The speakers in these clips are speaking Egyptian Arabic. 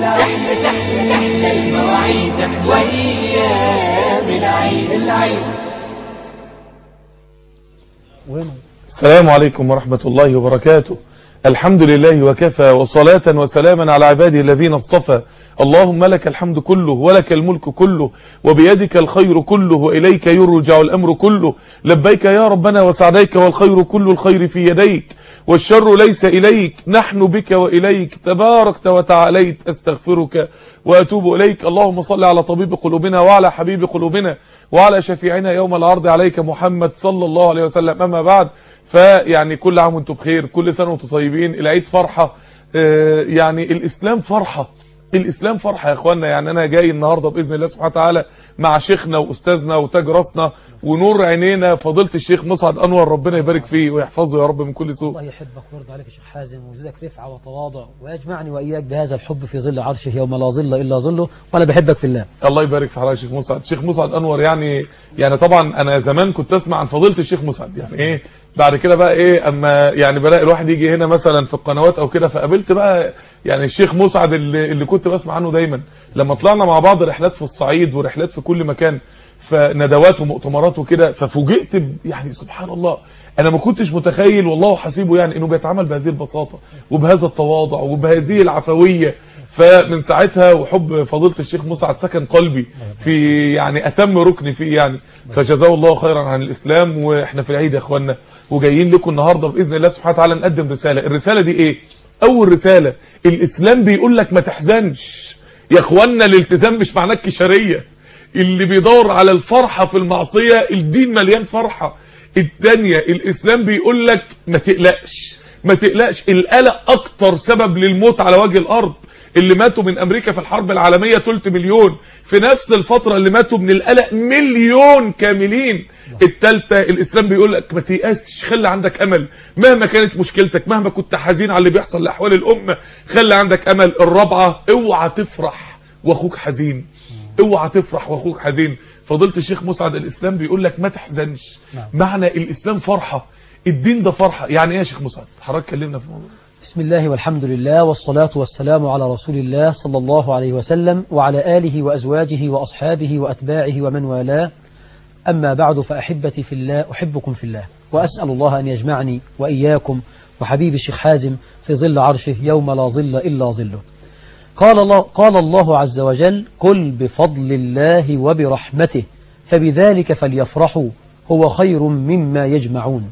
تحلى تحلى تحلى المواعيد وأيام العيد العيد السلام عليكم ورحمة الله وبركاته الحمد لله وكفى وصلاة وسلاما على عباده الذين اصطفى اللهم لك الحمد كله ولك الملك كله وبيدك الخير كله وإليك يرجع الأمر كله لبيك يا ربنا وسعديك والخير كل الخير في يديك والشر ليس إليك نحن بك وإليك تباركت وتعاليت أستغفرك وأتوب إليك اللهم صل على طبيب قلوبنا وعلى حبيب قلوبنا وعلى شفيعنا يوم العرض عليك محمد صلى الله عليه وسلم أما بعد فيعني كل عام وانتم بخير كل سنة وانتم طيبين العيد فرحة آه، يعني الإسلام فرحة الإسلام فرحة يا إخوانا يعني أنا جاي النهاردة بإذن الله سبحانه وتعالى مع شيخنا وأستاذنا وتاج راسنا ونور عينينا فضيلة الشيخ مسعد أنور ربنا يبارك فيه ويحفظه يا رب من كل سوء الله يحبك ويرضى عليك يا شيخ حازم ويزيدك رفعة وتواضع ويجمعني وإياك بهذا الحب في ظل عرشه يوم لا ظل إلا ظله وأنا بحبك في الله الله يبارك في حضرتك شيخ مسعد شيخ مسعد انور يعني يعني طبعا انا زمان كنت اسمع عن فضيله الشيخ مسعد يعني ايه بعد كده بقى ايه اما يعني بلاقي الواحد يجي هنا مثلا في القنوات او كده فقابلت بقى يعني الشيخ مسعد اللي, اللي كنت بسمع عنه دايما لما طلعنا مع بعض رحلات في الصعيد ورحلات في كل مكان فندوات ومؤتمرات وكده ففوجئت ب- يعني سبحان الله انا ما كنتش متخيل والله حسيبه يعني انه بيتعامل بهذه البساطه وبهذا التواضع وبهذه العفويه فمن ساعتها وحب فضيله الشيخ مسعد سكن قلبي في يعني اتم ركن فيه يعني فجزاه الله خيرا عن الاسلام واحنا في العيد يا اخوانا وجايين لكم النهارده باذن الله سبحانه وتعالى نقدم رساله الرساله دي ايه اول رساله الاسلام بيقول لك ما تحزنش يا اخوانا الالتزام مش معناه الكشريه اللي بيدور على الفرحه في المعصيه الدين مليان فرحه الثانيه الاسلام بيقول لك ما تقلقش ما تقلقش القلق اكتر سبب للموت على وجه الارض اللي ماتوا من امريكا في الحرب العالميه 3 مليون في نفس الفتره اللي ماتوا من القلق مليون كاملين الثالثه الاسلام بيقول لك ما تيأسش خلي عندك امل مهما كانت مشكلتك مهما كنت حزين على اللي بيحصل لاحوال الامه خلي عندك امل الرابعه اوعى تفرح واخوك حزين اوعى تفرح واخوك حزين فضيله الشيخ مسعد الاسلام بيقول لك ما تحزنش معنى الاسلام فرحه الدين ده فرحه يعني ايه يا شيخ مسعد حضرتك كلمنا في الموضوع بسم الله والحمد لله والصلاة والسلام على رسول الله صلى الله عليه وسلم وعلى آله وأزواجه وأصحابه وأتباعه ومن والاه أما بعد فأحبتي في الله أحبكم في الله وأسأل الله أن يجمعني وإياكم وحبيب الشيخ حازم في ظل عرشه يوم لا ظل إلا ظله قال الله, قال الله عز وجل قل بفضل الله وبرحمته فبذلك فليفرحوا هو خير مما يجمعون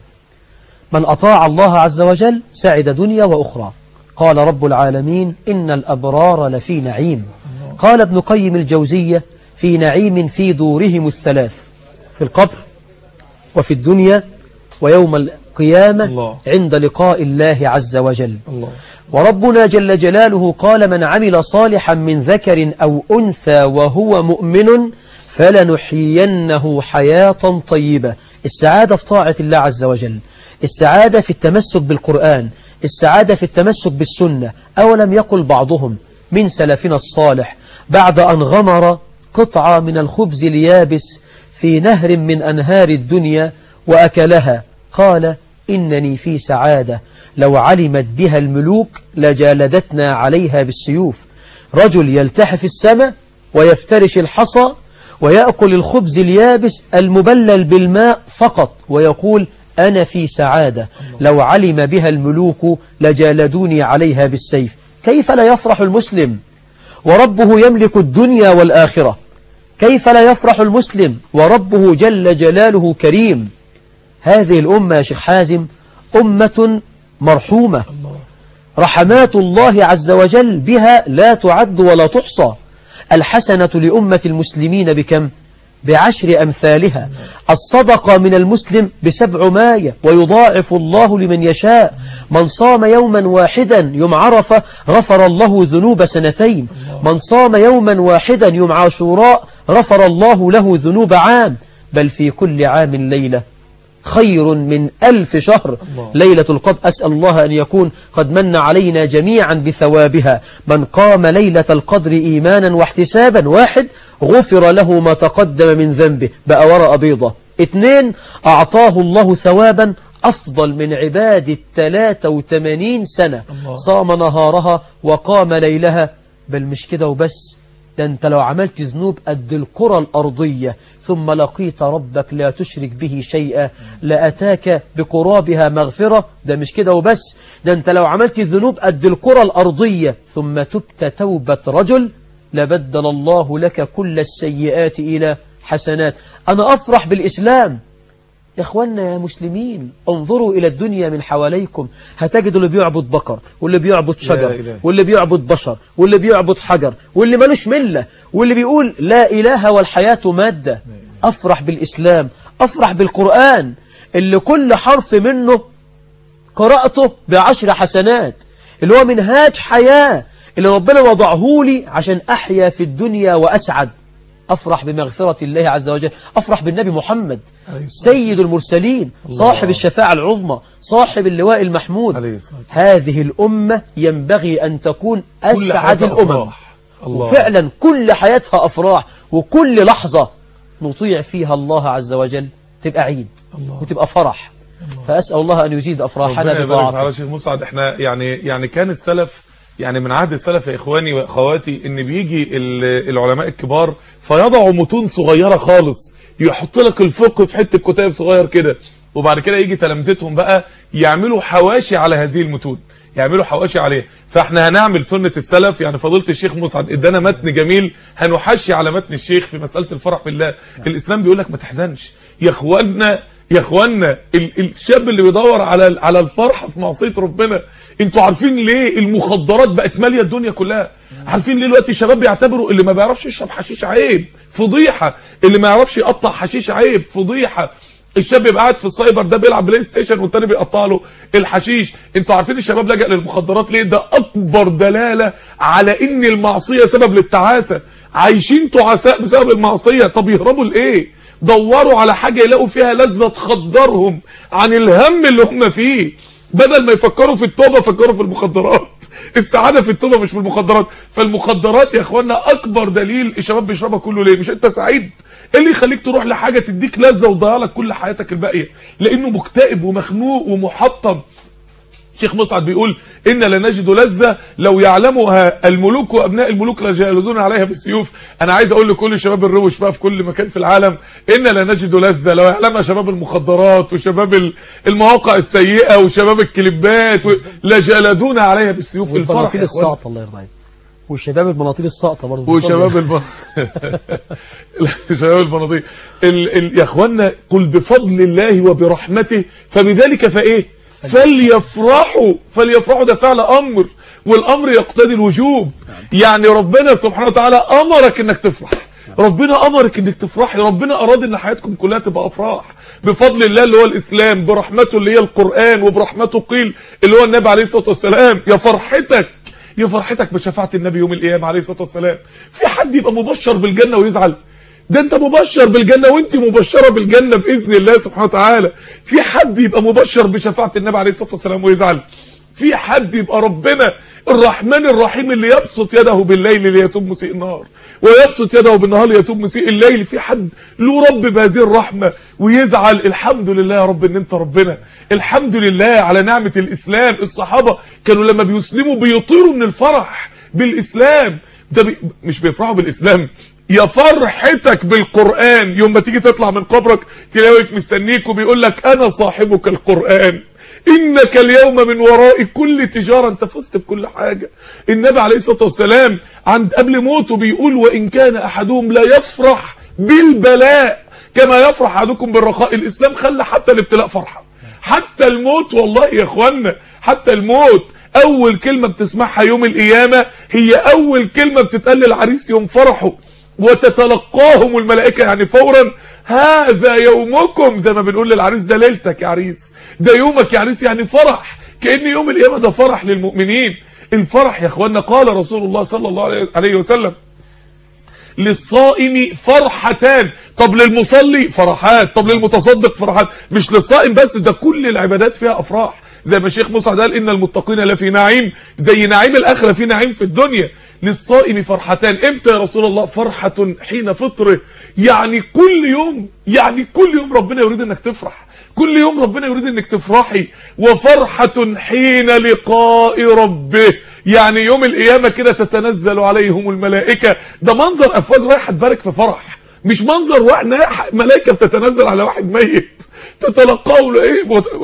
من أطاع الله عز وجل سعد دنيا وأخرى قال رب العالمين إن الأبرار لفي نعيم قال ابن قيم الجوزية في نعيم في دورهم الثلاث في القبر وفي الدنيا ويوم القيامة الله. عند لقاء الله عز وجل الله وربنا جل جلاله قال من عمل صالحا من ذكر أو أنثى وهو مؤمن فلنحيينه حياة طيبة السعادة في طاعة الله عز وجل السعادة في التمسك بالقرآن السعادة في التمسك بالسنة أولم يقل بعضهم من سلفنا الصالح بعد أن غمر قطعة من الخبز اليابس في نهر من أنهار الدنيا وأكلها قال إنني في سعادة لو علمت بها الملوك لجالدتنا عليها بالسيوف رجل يلتحف السماء ويفترش الحصى ويأكل الخبز اليابس المبلل بالماء فقط ويقول أنا في سعادة لو علم بها الملوك لجالدوني عليها بالسيف كيف لا يفرح المسلم وربه يملك الدنيا والآخرة كيف لا يفرح المسلم وربه جل جلاله كريم هذه الأمة يا شيخ حازم أمة مرحومة رحمات الله عز وجل بها لا تعد ولا تحصى الحسنة لأمة المسلمين بكم؟ بعشر أمثالها الصدقة من المسلم بسبعماية ويضاعف الله لمن يشاء من صام يوما واحدا يوم عرفة غفر الله ذنوب سنتين من صام يوما واحدا يوم عاشوراء غفر الله له ذنوب عام بل في كل عام ليلة خير من ألف شهر ليلة القدر أسأل الله أن يكون قد من علينا جميعا بثوابها من قام ليلة القدر إيمانا واحتسابا واحد غفر له ما تقدم من ذنبه بقى ورقة بيضة اثنين أعطاه الله ثوابا أفضل من عباد الثلاثة وثمانين سنة صام نهارها وقام ليلها بل مش كده وبس ده انت لو عملت ذنوب قد الكرة الأرضية ثم لقيت ربك لا تشرك به شيئا لأتاك بقرابها مغفرة ده مش كده وبس ده انت لو عملت ذنوب قد الكرة الأرضية ثم تبت توبة رجل لبدل الله لك كل السيئات إلى حسنات أنا أفرح بالإسلام يا اخوانا يا مسلمين انظروا إلى الدنيا من حواليكم هتجدوا اللي بيعبد بقر واللي بيعبد شجر إله. واللي بيعبد بشر واللي بيعبد حجر واللي ملوش ملة واللي بيقول لا إله والحياة مادة أفرح بالإسلام أفرح بالقرآن اللي كل حرف منه قرأته بعشر حسنات اللي هو منهاج حياة اللي ربنا وضعه لي عشان أحيا في الدنيا وأسعد أفرح بمغفرة الله عز وجل أفرح بالنبي محمد عليه الصلاة سيد المرسلين صاحب الشفاعة العظمى صاحب اللواء المحمود عليه الصلاة هذه الأمة ينبغي أن تكون أسعد حياتها الأمم أفراح. الله. وفعلا كل حياتها أفراح وكل لحظة نطيع فيها الله عز وجل تبقى عيد الله. وتبقى فرح فأسأل الله أن يزيد أفراحنا ربنا يبارك على بطاعته شيخ مسعد احنا يعني يعني كان السلف يعني من عهد السلف يا اخواني واخواتي ان بيجي ال- العلماء الكبار فيضعوا متون صغيره خالص يحط لك الفقه في حته كتاب صغير كده وبعد كده يجي تلامذتهم بقى يعملوا حواشي على هذه المتون يعملوا حواشي عليها فاحنا هنعمل سنة السلف يعني فضيله الشيخ مسعد ادانا متن جميل هنحشي على متن الشيخ في مسألة الفرح بالله الاسلام بيقول لك ما تحزنش يا اخوانا يا اخوانا ال- الشاب اللي بيدور على على الفرحه في معصيه ربنا انتوا عارفين ليه المخدرات بقت ماليه الدنيا كلها عارفين ليه دلوقتي الشباب بيعتبروا اللي ما بيعرفش يشرب حشيش عيب فضيحه اللي ما يعرفش يقطع حشيش عيب فضيحه الشاب يبقى قاعد في السايبر ده بيلعب بلاي ستيشن والتاني بيقطع له الحشيش انتوا عارفين الشباب لجأ للمخدرات ليه ده اكبر دلاله على ان المعصيه سبب للتعاسه عايشين تعساء بسبب المعصيه طب يهربوا لايه دوروا على حاجة يلاقوا فيها لذة تخدرهم عن الهم اللي هم فيه بدل ما يفكروا في التوبة فكروا في المخدرات السعادة في التوبة مش في المخدرات فالمخدرات يا اخوانا اكبر دليل الشباب بيشربها كله ليه مش انت سعيد ايه اللي يخليك تروح لحاجة تديك لذة وتضيع لك كل حياتك الباقية لانه مكتئب ومخنوق ومحطم شيخ مسعد بيقول إن لنجد لذة لو يعلمها الملوك وأبناء الملوك لجالدون عليها بالسيوف أنا عايز أقول لكل شباب الروش بقى في كل مكان في العالم إن لنجد لذة لو يعلمها شباب المخدرات وشباب ال- المواقع السيئة وشباب الكليبات و- لجالدون عليها بالسيوف الفرح والبناطيل يا إخوان. الساقطة الله يرضى عليك والشباب البناطيل الساقطة برضه وشباب الب... شباب البناطيل ال... ال... يا اخوانا قل بفضل الله وبرحمته فبذلك فايه فليفرحوا فليفرحوا ده فعل امر والامر يقتضي الوجوب يعني ربنا سبحانه وتعالى امرك انك تفرح ربنا امرك انك تفرحي ربنا اراد ان حياتكم كلها تبقى افراح بفضل الله اللي هو الاسلام برحمته اللي هي القران وبرحمته قيل اللي هو النبي عليه الصلاه والسلام يا فرحتك يا فرحتك بشفاعة النبي يوم القيامة عليه الصلاة والسلام في حد يبقى مبشر بالجنة ويزعل ده انت مبشر بالجنة وانت مبشرة بالجنة بإذن الله سبحانه وتعالى في حد يبقى مبشر بشفاعة النبي عليه الصلاة والسلام ويزعل في حد يبقى ربنا الرحمن الرحيم اللي يبسط يده بالليل ليتوب مسيء النهار ويبسط يده بالنهار ليتوب مسيء الليل في حد له رب بهذه الرحمة ويزعل الحمد لله يا رب ان انت ربنا الحمد لله على نعمة الاسلام الصحابة كانوا لما بيسلموا بيطيروا من الفرح بالاسلام ده بي مش بيفرحوا بالاسلام يا فرحتك بالقرآن يوم ما تيجي تطلع من قبرك تلاقيه واقف مستنيك وبيقول لك انا صاحبك القرآن انك اليوم من وراء كل تجارة انت فزت بكل حاجة النبي عليه الصلاة والسلام عند قبل موته بيقول وان كان احدهم لا يفرح بالبلاء كما يفرح احدكم بالرخاء الاسلام خلى حتى الابتلاء فرحة حتى الموت والله يا اخوانا حتى الموت اول كلمة بتسمعها يوم القيامة هي اول كلمة بتتقال للعريس يوم فرحه وتتلقاهم الملائكة يعني فورا هذا يومكم زي ما بنقول للعريس ده ليلتك يا عريس ده يومك يا عريس يعني فرح كأن يوم القيامة ده فرح للمؤمنين الفرح يا اخوانا قال رسول الله صلى الله عليه- عليه وسلم للصائم فرحتان طب للمصلي فرحات طب للمتصدق فرحات مش للصائم بس ده كل العبادات فيها افراح زي ما الشيخ مسعد قال ان المتقين لفي نعيم زي نعيم الاخره في نعيم في الدنيا للصائم فرحتان امتى يا رسول الله فرحه حين فطره يعني كل يوم يعني كل يوم ربنا يريد انك تفرح كل يوم ربنا يريد انك تفرحي وفرحة حين لقاء ربه يعني يوم القيامة كده تتنزل عليهم الملائكة ده منظر افواج رايحة تبارك في فرح مش منظر واحد ملائكة بتتنزل على واحد ميت تتلقوا ايه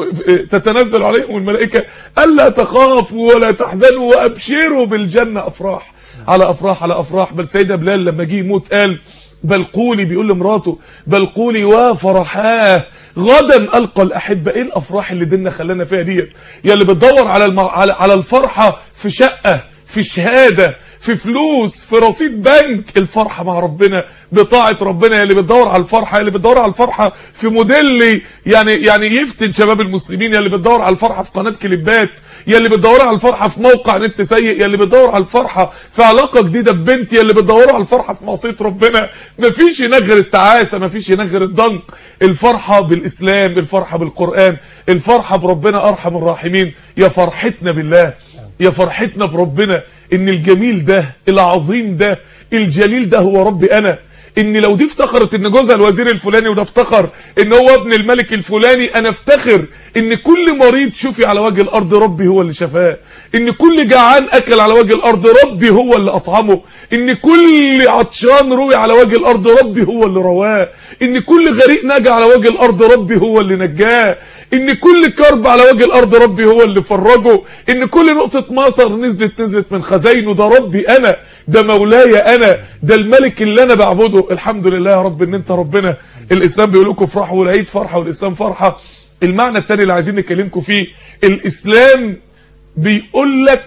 تتنزل عليهم الملائكة ألا تخافوا ولا تحزنوا وأبشروا بالجنة أفراح على أفراح على أفراح بل سيدة بلال لما جه يموت قال بل قولي بيقول لمراته بل قولي وفرحاه غدا القى الاحبه ايه الافراح اللي ديننا خلانا فيها ديت يا اللي بتدور على الم... على على الفرحه في شقه في شهاده في فلوس في رصيد بنك الفرحه مع ربنا بطاعه ربنا يا اللي بتدور على الفرحه يا اللي بتدور على الفرحه في موديل يعني يعني يفتن شباب المسلمين يا اللي بتدور على الفرحه في قناه كليبات يا اللي بتدور على الفرحه في موقع نت سيء يا اللي بتدور على الفرحه في علاقه جديده ببنت يا اللي بتدوروا على الفرحه في معصيه ربنا مفيش هناك غير التعاسه مفيش هناك غير الضنك الفرحه بالاسلام الفرحه بالقران الفرحه بربنا ارحم الراحمين يا فرحتنا بالله يا فرحتنا بربنا ان الجميل ده العظيم ده الجليل ده هو ربي انا ان لو دي افتخرت ان جوزها الوزير الفلاني وده افتخر ان هو ابن الملك الفلاني انا افتخر ان كل مريض شوفي على وجه الارض ربي هو اللي شفاه ان كل جعان اكل على وجه الارض ربي هو اللي اطعمه ان كل عطشان روي على وجه الارض ربي هو اللي رواه ان كل غريق نجا على وجه الارض ربي هو اللي نجاه ان كل كرب على وجه الارض ربي هو اللي فرجه ان كل نقطة مطر نزلت نزلت من خزاينه ده ربي انا ده مولاي انا ده الملك اللي انا بعبده الحمد لله يا رب ان انت ربنا الاسلام بيقول لكم افرحوا والعيد فرحة والاسلام فرحة المعنى الثاني اللي عايزين نكلمكم فيه الاسلام بيقول لك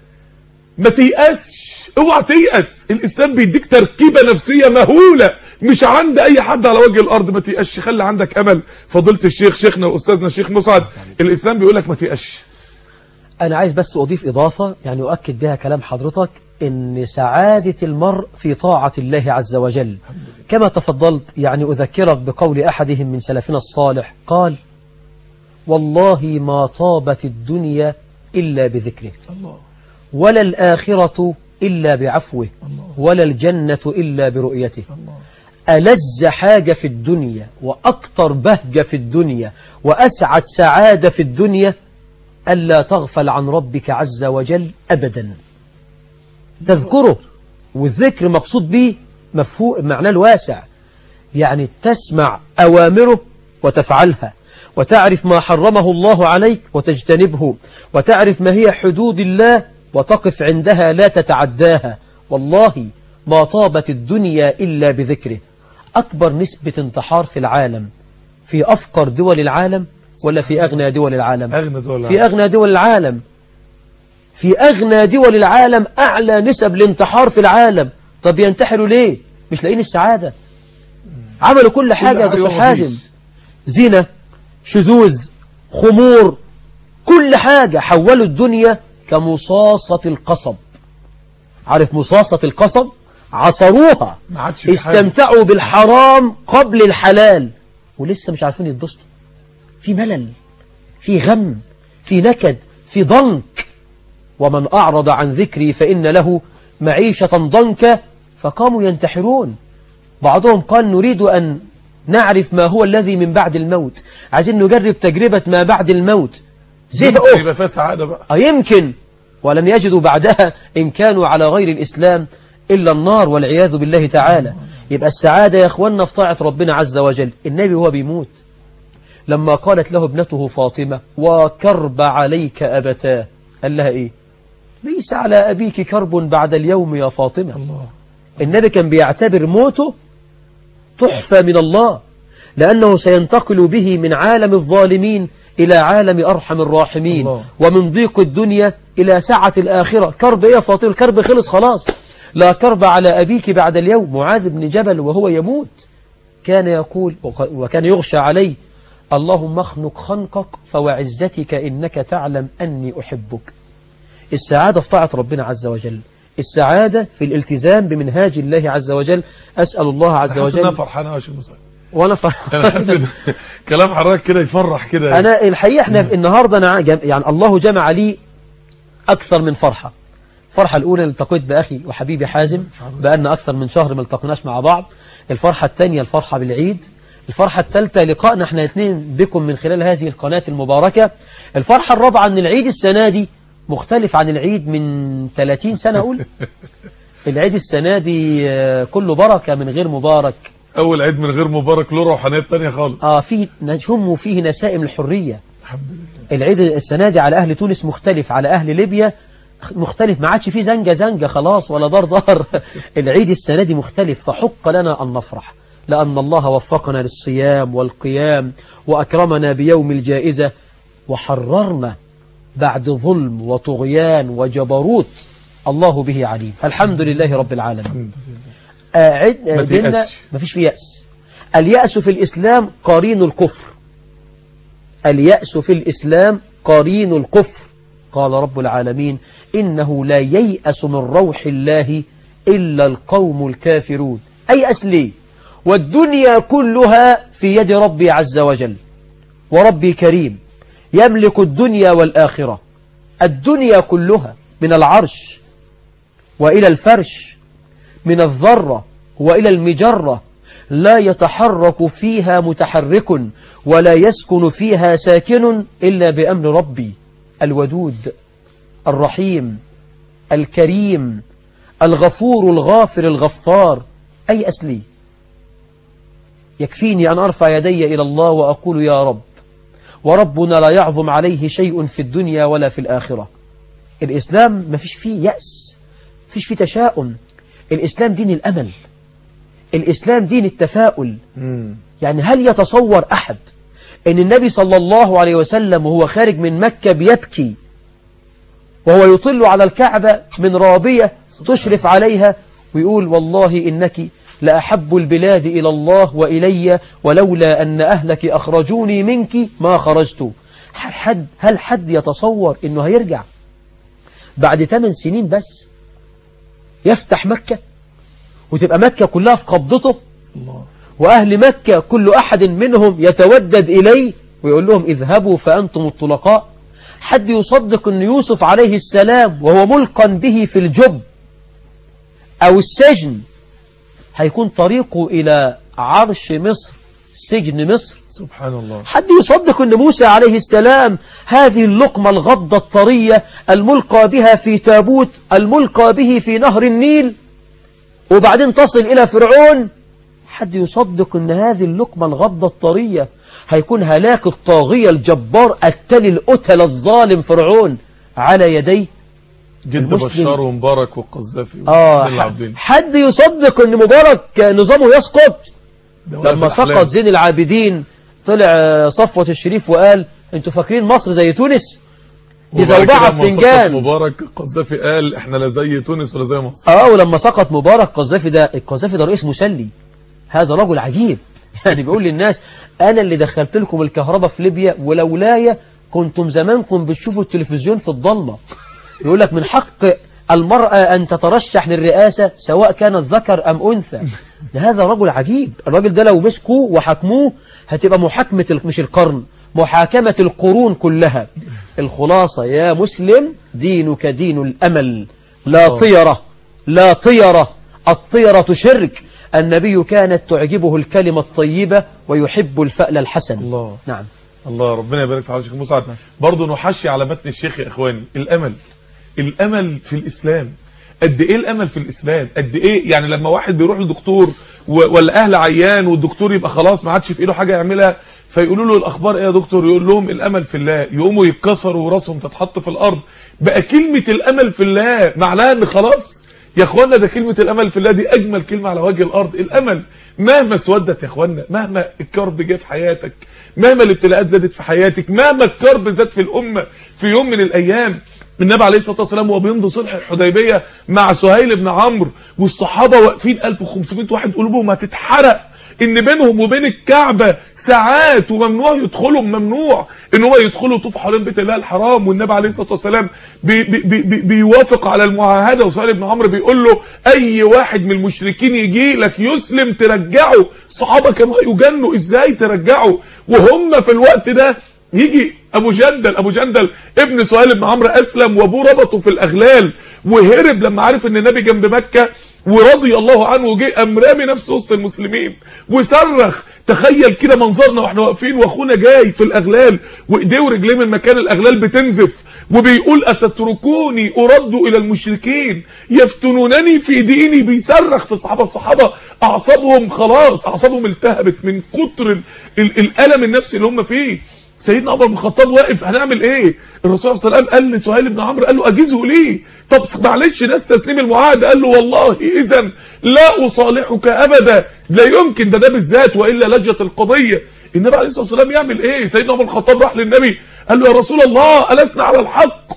ما تيأسش اوعى تيأس الاسلام بيديك تركيبة نفسية مهولة مش عند اي حد على وجه الارض ما تيأسش خلي عندك امل فضيله الشيخ شيخنا واستاذنا الشيخ مسعد الاسلام بيقول لك ما تيأسش أنا عايز بس أضيف إضافة يعني أؤكد بها كلام حضرتك إن سعادة المرء في طاعة الله عز وجل كما تفضلت يعني أذكرك بقول أحدهم من سلفنا الصالح قال والله ما طابت الدنيا إلا بذكره الله ولا الآخرة إلا بعفوه ولا الجنة إلا برؤيته ألز حاجة في الدنيا وأكتر بهجة في الدنيا وأسعد سعادة في الدنيا ألا تغفل عن ربك عز وجل أبدا تذكره والذكر مقصود به مفهوم معناه الواسع يعني تسمع أوامره وتفعلها وتعرف ما حرمه الله عليك وتجتنبه وتعرف ما هي حدود الله وتقف عندها لا تتعداها والله ما طابت الدنيا إلا بذكره أكبر نسبة انتحار في العالم في أفقر دول العالم ولا في أغنى دول العالم اغنى دول في أغنى دول العالم في أغنى دول العالم أعلى نسب الانتحار في العالم طب ينتحروا ليه مش لاقيين السعادة عملوا كل حاجة يا حاجة دكتور ومفيش. حازم زنا شذوذ خمور كل حاجة حولوا الدنيا كمصاصة القصب عارف مصاصة القصب عصروها ما عادش في حاجة. استمتعوا بالحرام قبل الحلال ولسه مش عارفين يتبسطوا في ملل في غم في نكد في ضنك ومن أعرض عن ذكري فإن له معيشة ضنكا فقاموا ينتحرون بعضهم قال نريد أن نعرف ما هو الذي من بعد الموت عايزين نجرب تجربة ما بعد الموت زهقوا يبقى فيها سعاده بقى أه يمكن ولم يجدوا بعدها إن كانوا على غير الإسلام إلا النار والعياذ بالله تعالى يبقى السعادة يا أخوانا في طاعة ربنا عز وجل النبي هو بيموت لما قالت له ابنته فاطمة وكرب عليك أبتاه قال لها إيه ليس على أبيك كرب بعد اليوم يا فاطمة الله النبي كان بيعتبر موته تحفة من الله لأنه سينتقل به من عالم الظالمين إلى عالم أرحم الراحمين الله. ومن ضيق الدنيا إلى سعة الآخرة كرب إيه يا فاطمة الكرب خلص خلاص لا كرب على أبيك بعد اليوم معاذ بن جبل وهو يموت كان يقول وك- وكان يغشى عليه اللهم اخنق خنقك فوعزتك إنك تعلم أني أحبك السعادة في طاعة ربنا عز وجل السعادة في الالتزام بمنهاج الله عز وجل أسأل الله عز حاسس انها وجل فرحانه يا شيخ مسعد وانا فرح انا حاسس إن كلام حضرتك كده يفرح كده انا الحقيقه احنا النهارده انا جم... يعني الله جمع لي اكثر من فرحه الفرحه الاولى التقيت باخي وحبيبي حازم بان اكثر من شهر ما التقيناش مع بعض الفرحه الثانيه الفرحه بالعيد الفرحه الثالثه لقائنا احنا الاثنين بكم من خلال هذه القناه المباركه الفرحه الرابعه ان العيد السنه دي مختلف عن العيد من 30 سنه اقول العيد السنه دي آه، كله بركه من غير مبارك اول عيد من غير مبارك له روحانيات تانية خالص اه في نشم فيه نسائم الحريه الحمد لله العيد السنة دي على أهل تونس مختلف على أهل ليبيا مختلف ما عادش فيه زنجة زنجة خلاص ولا دار دار العيد السنة دي مختلف فحق لنا أن نفرح لأن الله وفقنا للصيام والقيام وأكرمنا بيوم الجائزة وحررنا بعد ظلم وطغيان وجبروت الله به عليم فالحمد لله رب العالمين الحمد لله آه، عيد ما ديننا تيأسش. ما فيش فيه يأس اليأس في الإسلام قرين الكفر اليأس في الإسلام قرين الكفر قال رب العالمين إنه لا ييأس من روح الله إلا القوم الكافرون أيأس ليه والدنيا كلها في يد ربي عز وجل وربي كريم يملك الدنيا والآخرة الدنيا كلها من العرش وإلى الفرش من الذرة وإلى المجرة لا يتحرك فيها متحرك ولا يسكن فيها ساكن إلا بأمر ربي الودود الرحيم الكريم الغفور الغافر الغفار أي أسلي يكفيني أن أرفع يدي إلى الله وأقول يا رب وربنا لا يعظم عليه شيء في الدنيا ولا في الآخرة الإسلام ما فيش فيه يأس فيش فيه تشاؤم الإسلام دين الأمل الإسلام دين التفاؤل مم. يعني هل يتصور أحد أن النبي صلى الله عليه وسلم وهو خارج من مكة بيبكي وهو يطل على الكعبة من رابية تشرف عليها ويقول والله إنك لأحب البلاد إلى الله وإلي ولولا أن أهلك أخرجوني منك ما خرجت هل حد, هل حد يتصور أنه هيرجع بعد 8 سنين بس يفتح مكة وتبقى مكة كلها في قبضته الله وأهل مكة كل أحد منهم يتودد إليه ويقول لهم اذهبوا فأنتم الطلقاء حد يصدق أن يوسف عليه السلام وهو ملقا به في الجب أو السجن هيكون طريقه إلى عرش مصر سجن مصر سبحان الله حد يصدق أن موسى عليه السلام هذه اللقمة الغضة الطرية الملقى بها في تابوت الملقى به في نهر النيل وبعدين تصل إلى فرعون حد يصدق أن هذه اللقمة الغضة الطرية هيكون هلاك الطاغية الجبار التلي الأتل الظالم فرعون على يديه جد المسلم- بشار ومبارك والقذافي آه وكل العابدين. حد يصدق أن مبارك نظامه يسقط ده ولا لما في الأحلام. سقط زين العابدين طلع آه، صفوة الشريف وقال انتوا فاكرين مصر زي تونس إذا وبعد وباع كده لما سقط فنجان مبارك القذافي قال احنا لا زي تونس ولا زي مصر اه ولما سقط مبارك قذافي ده القذافي ده رئيس مسلي هذا رجل عجيب يعني بيقول للناس انا اللي دخلت لكم الكهرباء في ليبيا ولولايا كنتم زمانكم بتشوفوا التلفزيون في الضلمه يقول لك من حق المرأة أن تترشح للرئاسة سواء كانت ذكر أم أنثى ده هذا رجل عجيب الراجل ده لو مسكوه وحكموه هتبقى محاكمة ال- مش القرن محاكمة القرون كلها الخلاصة يا مسلم دينك دين الأمل لا طيرة لا طيرة الطيرة شرك النبي كانت تعجبه الكلمة الطيبة ويحب الفأل الحسن الله. نعم الله ربنا يبارك في حضرتك مسعد برضه نحشي على متن الشيخ يا اخواني الامل الامل في الاسلام قد ايه الامل في الاسلام قد ايه يعني لما واحد بيروح لدكتور و- ولا اهل عيان والدكتور يبقى خلاص ما عادش في ايده حاجه يعملها فيقولوا له الاخبار ايه يا دكتور يقول لهم الامل في الله يقوموا يتكسروا وراسهم تتحط في الارض بقى كلمه الامل في الله معناها ان خلاص يا اخوانا ده كلمة الامل في الله دي اجمل كلمة على وجه الارض الامل مهما اسودت يا اخوانا مهما الكرب جه في حياتك مهما الابتلاءات زادت في حياتك مهما الكرب زاد في الامة في يوم من الايام النبي عليه الصلاة والسلام وهو بيمضي صلح الحديبية مع سهيل بن عمرو والصحابة واقفين 1500 واحد قلوبهم هتتحرق ان بينهم وبين الكعبه ساعات وممنوع يدخلوا ممنوع ان هو يدخلوا يطوفوا حوالين بيت الله الحرام والنبي عليه الصلاه والسلام بي بي بي بي بيوافق على المعاهده وسهيل بن عمرو بيقول له اي واحد من المشركين يجي لك يسلم ترجعه الصحابه كانوا يجنوا ازاي ترجعه وهم في الوقت ده يجي ابو جندل ابو جندل ابن سهيل بن عمرو اسلم وابوه ربطه في الاغلال وهرب لما عرف ان النبي جنب مكه ورضي الله عنه وجه قام رامي نفسه وسط المسلمين وصرخ تخيل كده منظرنا واحنا واقفين واخونا جاي في الاغلال وايديه ورجليه من مكان الاغلال بتنزف وبيقول اتتركوني ارد الى المشركين يفتنونني في ديني بيصرخ في الصحابه الصحابه اعصابهم خلاص اعصابهم التهبت من كتر ال ال الالم النفسي اللي هم فيه سيدنا عمر بن الخطاب واقف هنعمل ايه الرسول صلى الله عليه وسلم قال لسهيل بن عمرو قال له اجزه ليه طب معلش ناس تسليم المعاهده قال له والله اذا لا اصالحك ابدا لا يمكن ده ده بالذات والا لجت القضيه النبي عليه الصلاه والسلام يعمل ايه سيدنا عمر بن الخطاب راح للنبي قال له يا رسول الله ألسنا على الحق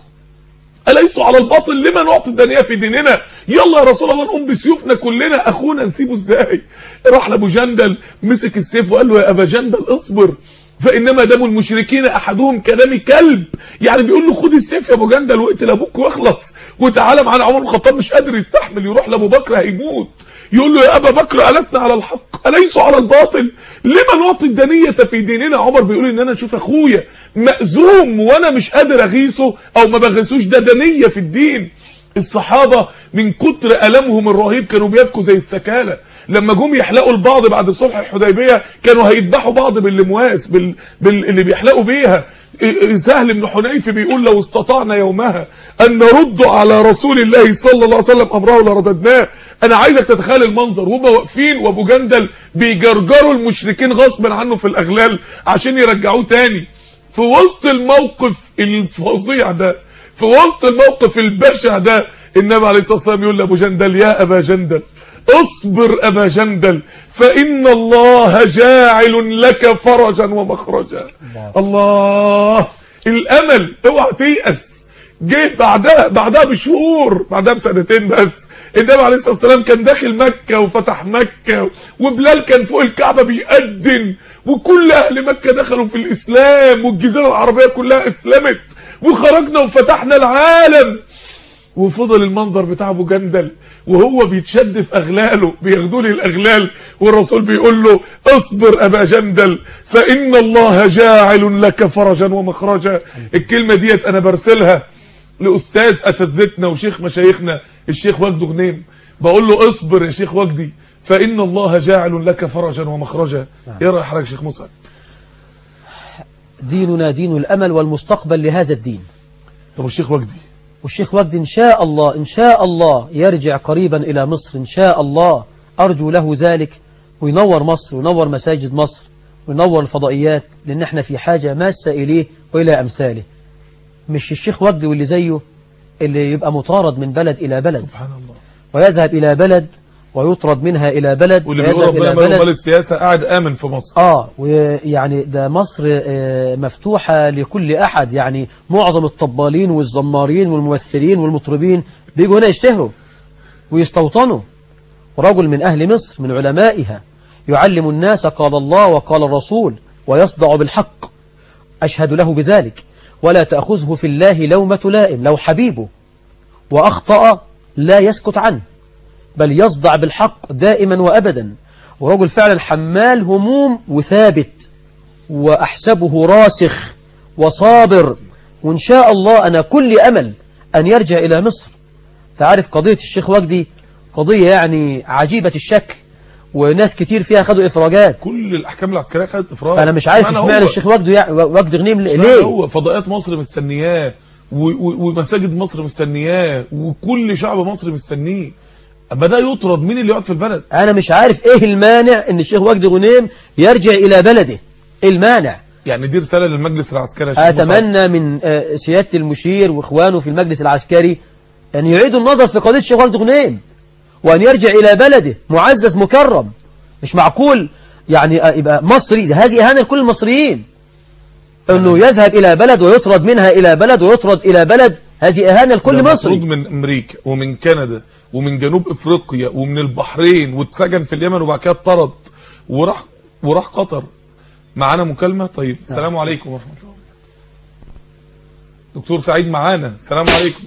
أليسوا على الباطل لما نعطي الدنيا في ديننا يلا يا رسول الله نقوم بسيوفنا كلنا أخونا نسيبه إزاي راح لأبو جندل مسك السيف وقال له يا أبا جندل اصبر فإنما دم المشركين أحدهم كدم كلب يعني بيقول له خد السيف يا أبو جندل واقتل أبوك واخلص وتعالى معانا عمر بن الخطاب مش قادر يستحمل يروح لأبو بكر هيموت يقول له يا أبا بكر ألسنا على الحق أليسوا على الباطل لما نعطي الدنية في ديننا عمر بيقول إن أنا أشوف أخويا مأزوم وأنا مش قادر أغيثه أو ما بغيثوش ده دنية في الدين الصحابة من كتر ألمهم الرهيب كانوا بيبكوا زي الثكالة لما جم يحلقوا البعض بعد صلح الحديبية كانوا هيذبحوا بعض باللمواس بال... بال... اللي بيحلقوا بيها سهل بن حنيف بيقول لو استطعنا يومها أن نرد على رسول الله صلى الله عليه وسلم أمره لرددناه أنا عايزك تتخيل المنظر وهم واقفين وأبو جندل بيجرجروا المشركين غصبا عنه في الأغلال عشان يرجعوه تاني في وسط الموقف الفظيع ده في وسط الموقف البشع ده النبي عليه الصلاة والسلام يقول لأبو جندل يا أبا جندل اصبر أبا جندل فإن الله جاعل لك فرجا ومخرجا الله الأمل اوعى تيأس جه بعدها بعدها بشهور بعدها بسنتين بس النبي عليه الصلاه والسلام كان داخل مكه وفتح مكه وبلال كان فوق الكعبه بيأذن وكل اهل مكه دخلوا في الاسلام والجزيره العربيه كلها اسلمت وخرجنا وفتحنا العالم وفضل المنظر بتاع ابو جندل وهو بيتشد في اغلاله بياخدوا لي الاغلال والرسول بيقول له اصبر ابا جندل فان الله جاعل لك فرجا ومخرجا الكلمه ديت انا برسلها لاستاذ اساتذتنا وشيخ مشايخنا الشيخ وجدي غنيم بقول له اصبر يا شيخ وجدي فان الله جاعل لك فرجا ومخرجا ايه رايك حضرتك يا شيخ مصعب ديننا دين الأمل والمستقبل لهذا الدين طب الشيخ وجدي والشيخ وجدي إن شاء الله إن شاء الله يرجع قريبا إلى مصر إن شاء الله أرجو له ذلك وينور مصر وينور مساجد مصر وينور الفضائيات لأن احنا في حاجة ماسة إليه وإلى أمثاله مش الشيخ وجدي واللي زيه اللي يبقى مطارد من بلد إلى بلد سبحان الله ويذهب إلى بلد ويطرد منها إلى بلد واللي بيقول ويذهب ربنا إلى ماله بلد مال السياسه قاعد امن في مصر آه ويعني ده مصر آه، مفتوحة لكل أحد يعني معظم الطبالين والزمارين والممثلين والمطربين بيجوا هنا يشتهروا ويستوطنوا ورجل من أهل مصر من علمائها يعلم الناس قال الله وقال الرسول ويصدع بالحق أشهد له بذلك ولا تأخذه في الله لومة لائم لو حبيبه وأخطأ لا يسكت عنه بل يصدع بالحق دائما وأبدا ورجل فعلا حمال هموم وثابت وأحسبه راسخ وصابر وإن شاء الله أنا كل أمل أن يرجع إلى مصر تعرف قضية الشيخ وجدي قضية يعني عجيبة الشكل وناس كتير فيها خدوا إفراجات كل الاحكام العسكريه خدت افراج فأنا مش عارف اشمعنى اشمعنى هو؟ الشيخ وجدي يعني وجدي غنيم اشمعنى ليه هو فضائيات مصر مستنياه و- و- ومساجد مصر مستنياه وكل شعب مصر مستنيه اما ده يطرد مين اللي يقعد في البلد أنا مش عارف إيه المانع إن الشيخ وجدي غنيم يرجع إلى بلده إيه المانع يعني دي رساله للمجلس العسكري يا شيخ مصعب. أتمنى من آه، سيادة المشير وإخوانه في المجلس العسكري أن يعيدوا النظر في قضية الشيخ وجدي غنيم وأن يرجع إلى بلده معزز مكرم مش معقول يعني آه، يبقى مصري ده هذه إهانة لكل المصريين أنه يذهب إلى بلد ويطرد منها إلى بلد ويطرد إلى بلد هذه إهانة لكل ده مصري مطرود من امريكا ومن كندا ومن جنوب افريقيا ومن البحرين واتسجن في اليمن وبعد كده اتطرد وراح وراح قطر معانا مكالمه طيب السلام عليكم ورحمه الله دكتور سعيد معانا السلام عليكم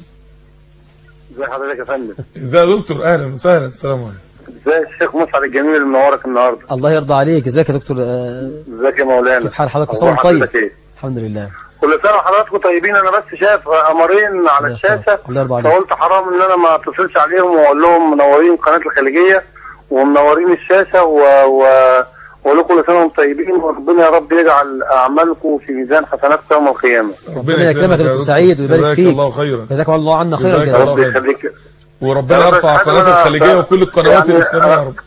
ازي حضرتك يا فندم ازي يا دكتور اهلا وسهلا السلام عليكم ازي الشيخ مسعد الجميل اللي منورك النهارده الله يرضى عليك ازيك يا دكتور آه، ازيك يا مولانا كيف حال حضرتك أخبار وصوم طيب حضرتك ايه الحمد لله كل سنه وحضراتكم طيبين انا بس شايف قمرين على الله يسلمك. الشاشه الله يرضى عليك. فقلت حرام ان انا ما اتصلش عليهم واقول لهم منورين قناه الخليجيه ومنورين الشاشه و, و... واقول لكم كل سنه وانتم طيبين وربنا يا رب يجعل اعمالكم في ميزان حسناتكم يوم القيامه ربنا يكرمك يا دكتور سعيد ويبارك جزاك فيك. الله خيرا جزاك الله عنا خير جزاك الجزاء الله ربنا خير. يخليك وربنا يا رب يرفع حاجة قناه أنا- الخليجيه وكل القنوات يعني الاسلاميه يا رب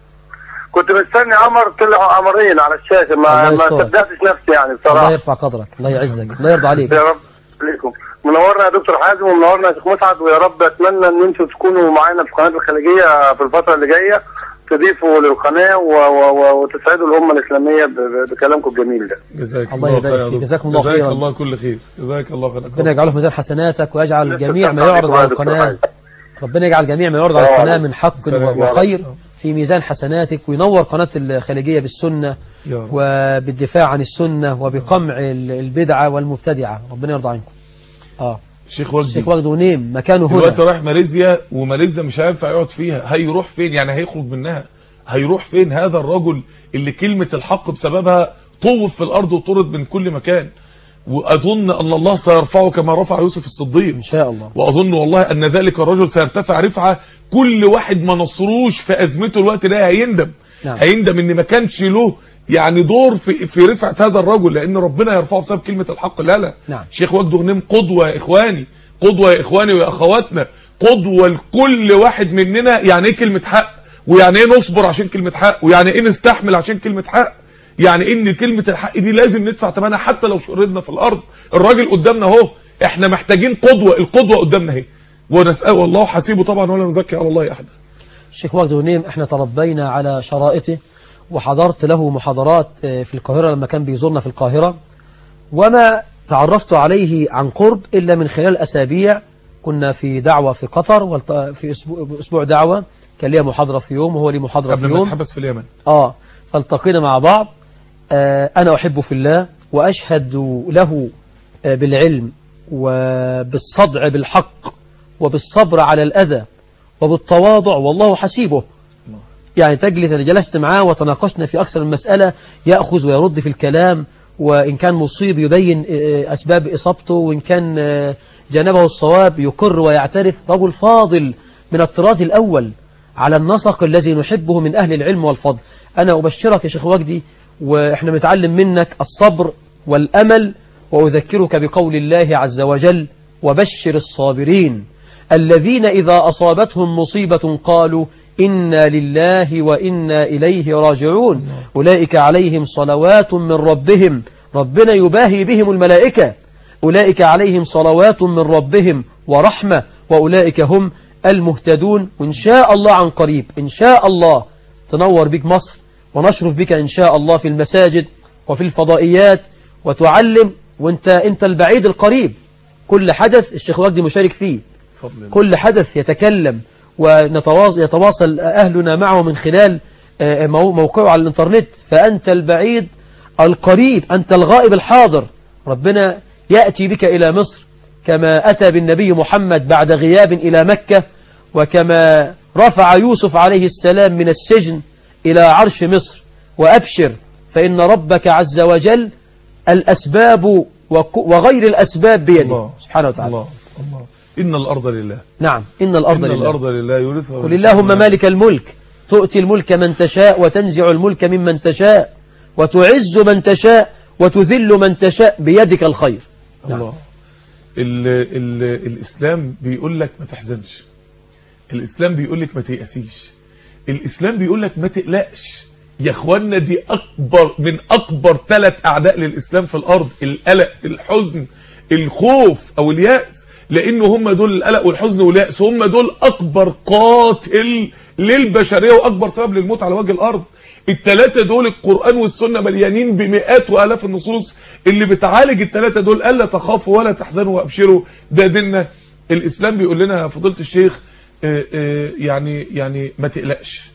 كنت مستني قمر طلعوا قمرين على الشاشه ما الله ما يستر. صدقتش نفسي يعني الله بصراحه يرفع قدرك الله يعزك الله يرضى عليك يا رب عليكم منورنا يا دكتور حازم ومنورنا يا شيخ مسعد ويا رب اتمنى ان انتم تكونوا معانا في قناه الخليجيه في الفتره اللي جايه تضيفوا للقناه و... و... و... وتسعدوا الامه الاسلاميه ب... ب... بكلامكم الجميل ده. جزاك الله الله يبارك خير يا فيك. دكتور. جزاكم الله جزاك خيرا. الله كل خير جزاك الله خير ربنا يجعله في ميزان حسناتك ويجعل جميع ما عليكم يعرض يا على دكتور القناة حازم. ربنا يجعل جميع ما يعرض على السلام القناة عليكم. من حق السلام وخير في ميزان حسناتك وينور قناة الخليجية بالسنة يا رب. وبالدفاع عن السنة وبقمع ال- البدعة والمبتدعة ربنا يرضى عنكم اه شيخ وجدي الشيخ وجد ونيم مكانه دلوقتي هنا رايح ماليزيا وماليزيا مش هينفع يقعد فيها هيروح فين يعني هيخرج منها هيروح فين هذا الرجل اللي كلمة الحق بسببها طوف في الأرض وطرد من كل مكان وأظن أن الله سيرفعه كما رفع يوسف الصديق إن شاء الله وأظن والله أن ذلك الرجل سيرتفع رفعة كل واحد ما نصروش في أزمته الوقت ده هيندم نعم. هيندم إن ما كانش له يعني دور في في رفعة هذا الرجل لأن ربنا يرفعه بسبب كلمة الحق لا لا نعم. شيخ وجد غنيم قدوة يا إخواني قدوة يا إخواني ويا أخواتنا قدوة لكل واحد مننا يعني إيه كلمة حق ويعني إيه نصبر عشان كلمة حق ويعني إيه نستحمل عشان كلمة حق يعني إن كلمة الحق دي لازم ندفع ثمنها حتى لو شردنا في الأرض الراجل قدامنا أهو إحنا محتاجين قدوة القدوة قدامنا أهي ونسأل والله حسيبه طبعا ولا نزكي على الله أحد الشيخ وجد ونيم احنا تربينا على شرائطه وحضرت له محاضرات آه، في القاهرة لما كان بيزورنا في القاهرة وما تعرفت عليه عن قرب إلا من خلال أسابيع كنا في دعوة في قطر والت- في أسبوع, أسبوع دعوة كان ليا محاضرة في يوم وهو لي محاضرة في قبل ما يوم نتحبس في اليمن آه فالتقينا مع بعض آه أنا أحبه في الله وأشهد له آه بالعلم وبالصدع بالحق وبالصبر على الأذى وبالتواضع والله حسيبه يعني تجلس أنا جلست معاه وتناقشنا في أكثر من مسألة يأخذ ويرد في الكلام وإن كان مصيب يبين آه، أسباب إصابته وإن كان آه، جانبه الصواب يقر ويعترف رجل فاضل من الطراز الأول على النسق الذي نحبه من أهل العلم والفضل أنا أبشرك يا شيخ وجدي وإحنا بنتعلم منك الصبر والأمل وأذكرك بقول الله عز وجل وبشر الصابرين الذين إذا أصابتهم مصيبة قالوا إنا لله وإنا إليه راجعون أولئك عليهم صلوات من ربهم ربنا يباهي بهم الملائكة أولئك عليهم صلوات من ربهم ورحمة وأولئك هم المهتدون وإن شاء الله عن قريب إن شاء الله تنور بك مصر ونشرف بك إن شاء الله في المساجد وفي الفضائيات وتعلم وانت انت البعيد القريب كل حدث الشيخ وجدي مشارك فيه بفضل الله كل حدث يتكلم ويتواصل أهلنا معه من خلال آه، مو- موقعه على الإنترنت فأنت البعيد القريب أنت الغائب الحاضر ربنا يأتي بك إلى مصر كما أتى بالنبي محمد بعد غياب إلى مكة وكما رفع يوسف عليه السلام من السجن إلى عرش مصر وأبشر فإن ربك عز وجل الأسباب وك- وغير الأسباب بيده الله سبحانه وتعالى الله الله إن الأرض لله نعم إن الأرض إن لله الأرض لله يورثها قل اللهم مالك الملك تؤتي الملك من تشاء وتنزع الملك ممن تشاء وتعز من تشاء وتذل من تشاء بيدك الخير الله ال ال الإسلام بيقول لك ما تحزنش الإسلام بيقول لك ما تيأسيش الإسلام بيقول لك ما تقلقش يا اخوانا دي أكبر من أكبر ثلاث أعداء للإسلام في الأرض القلق الحزن الخوف أو اليأس لأنه هم دول القلق والحزن واليأس هم دول أكبر قاتل للبشرية وأكبر سبب للموت على وجه الأرض الثلاثة دول القرآن والسنة مليانين بمئات وآلاف النصوص اللي بتعالج الثلاثة دول ألا تخافوا ولا تحزنوا وأبشروا ده ديننا الإسلام بيقول لنا يا فضيلة الشيخ آه، آه، يعني يعني ما تقلقش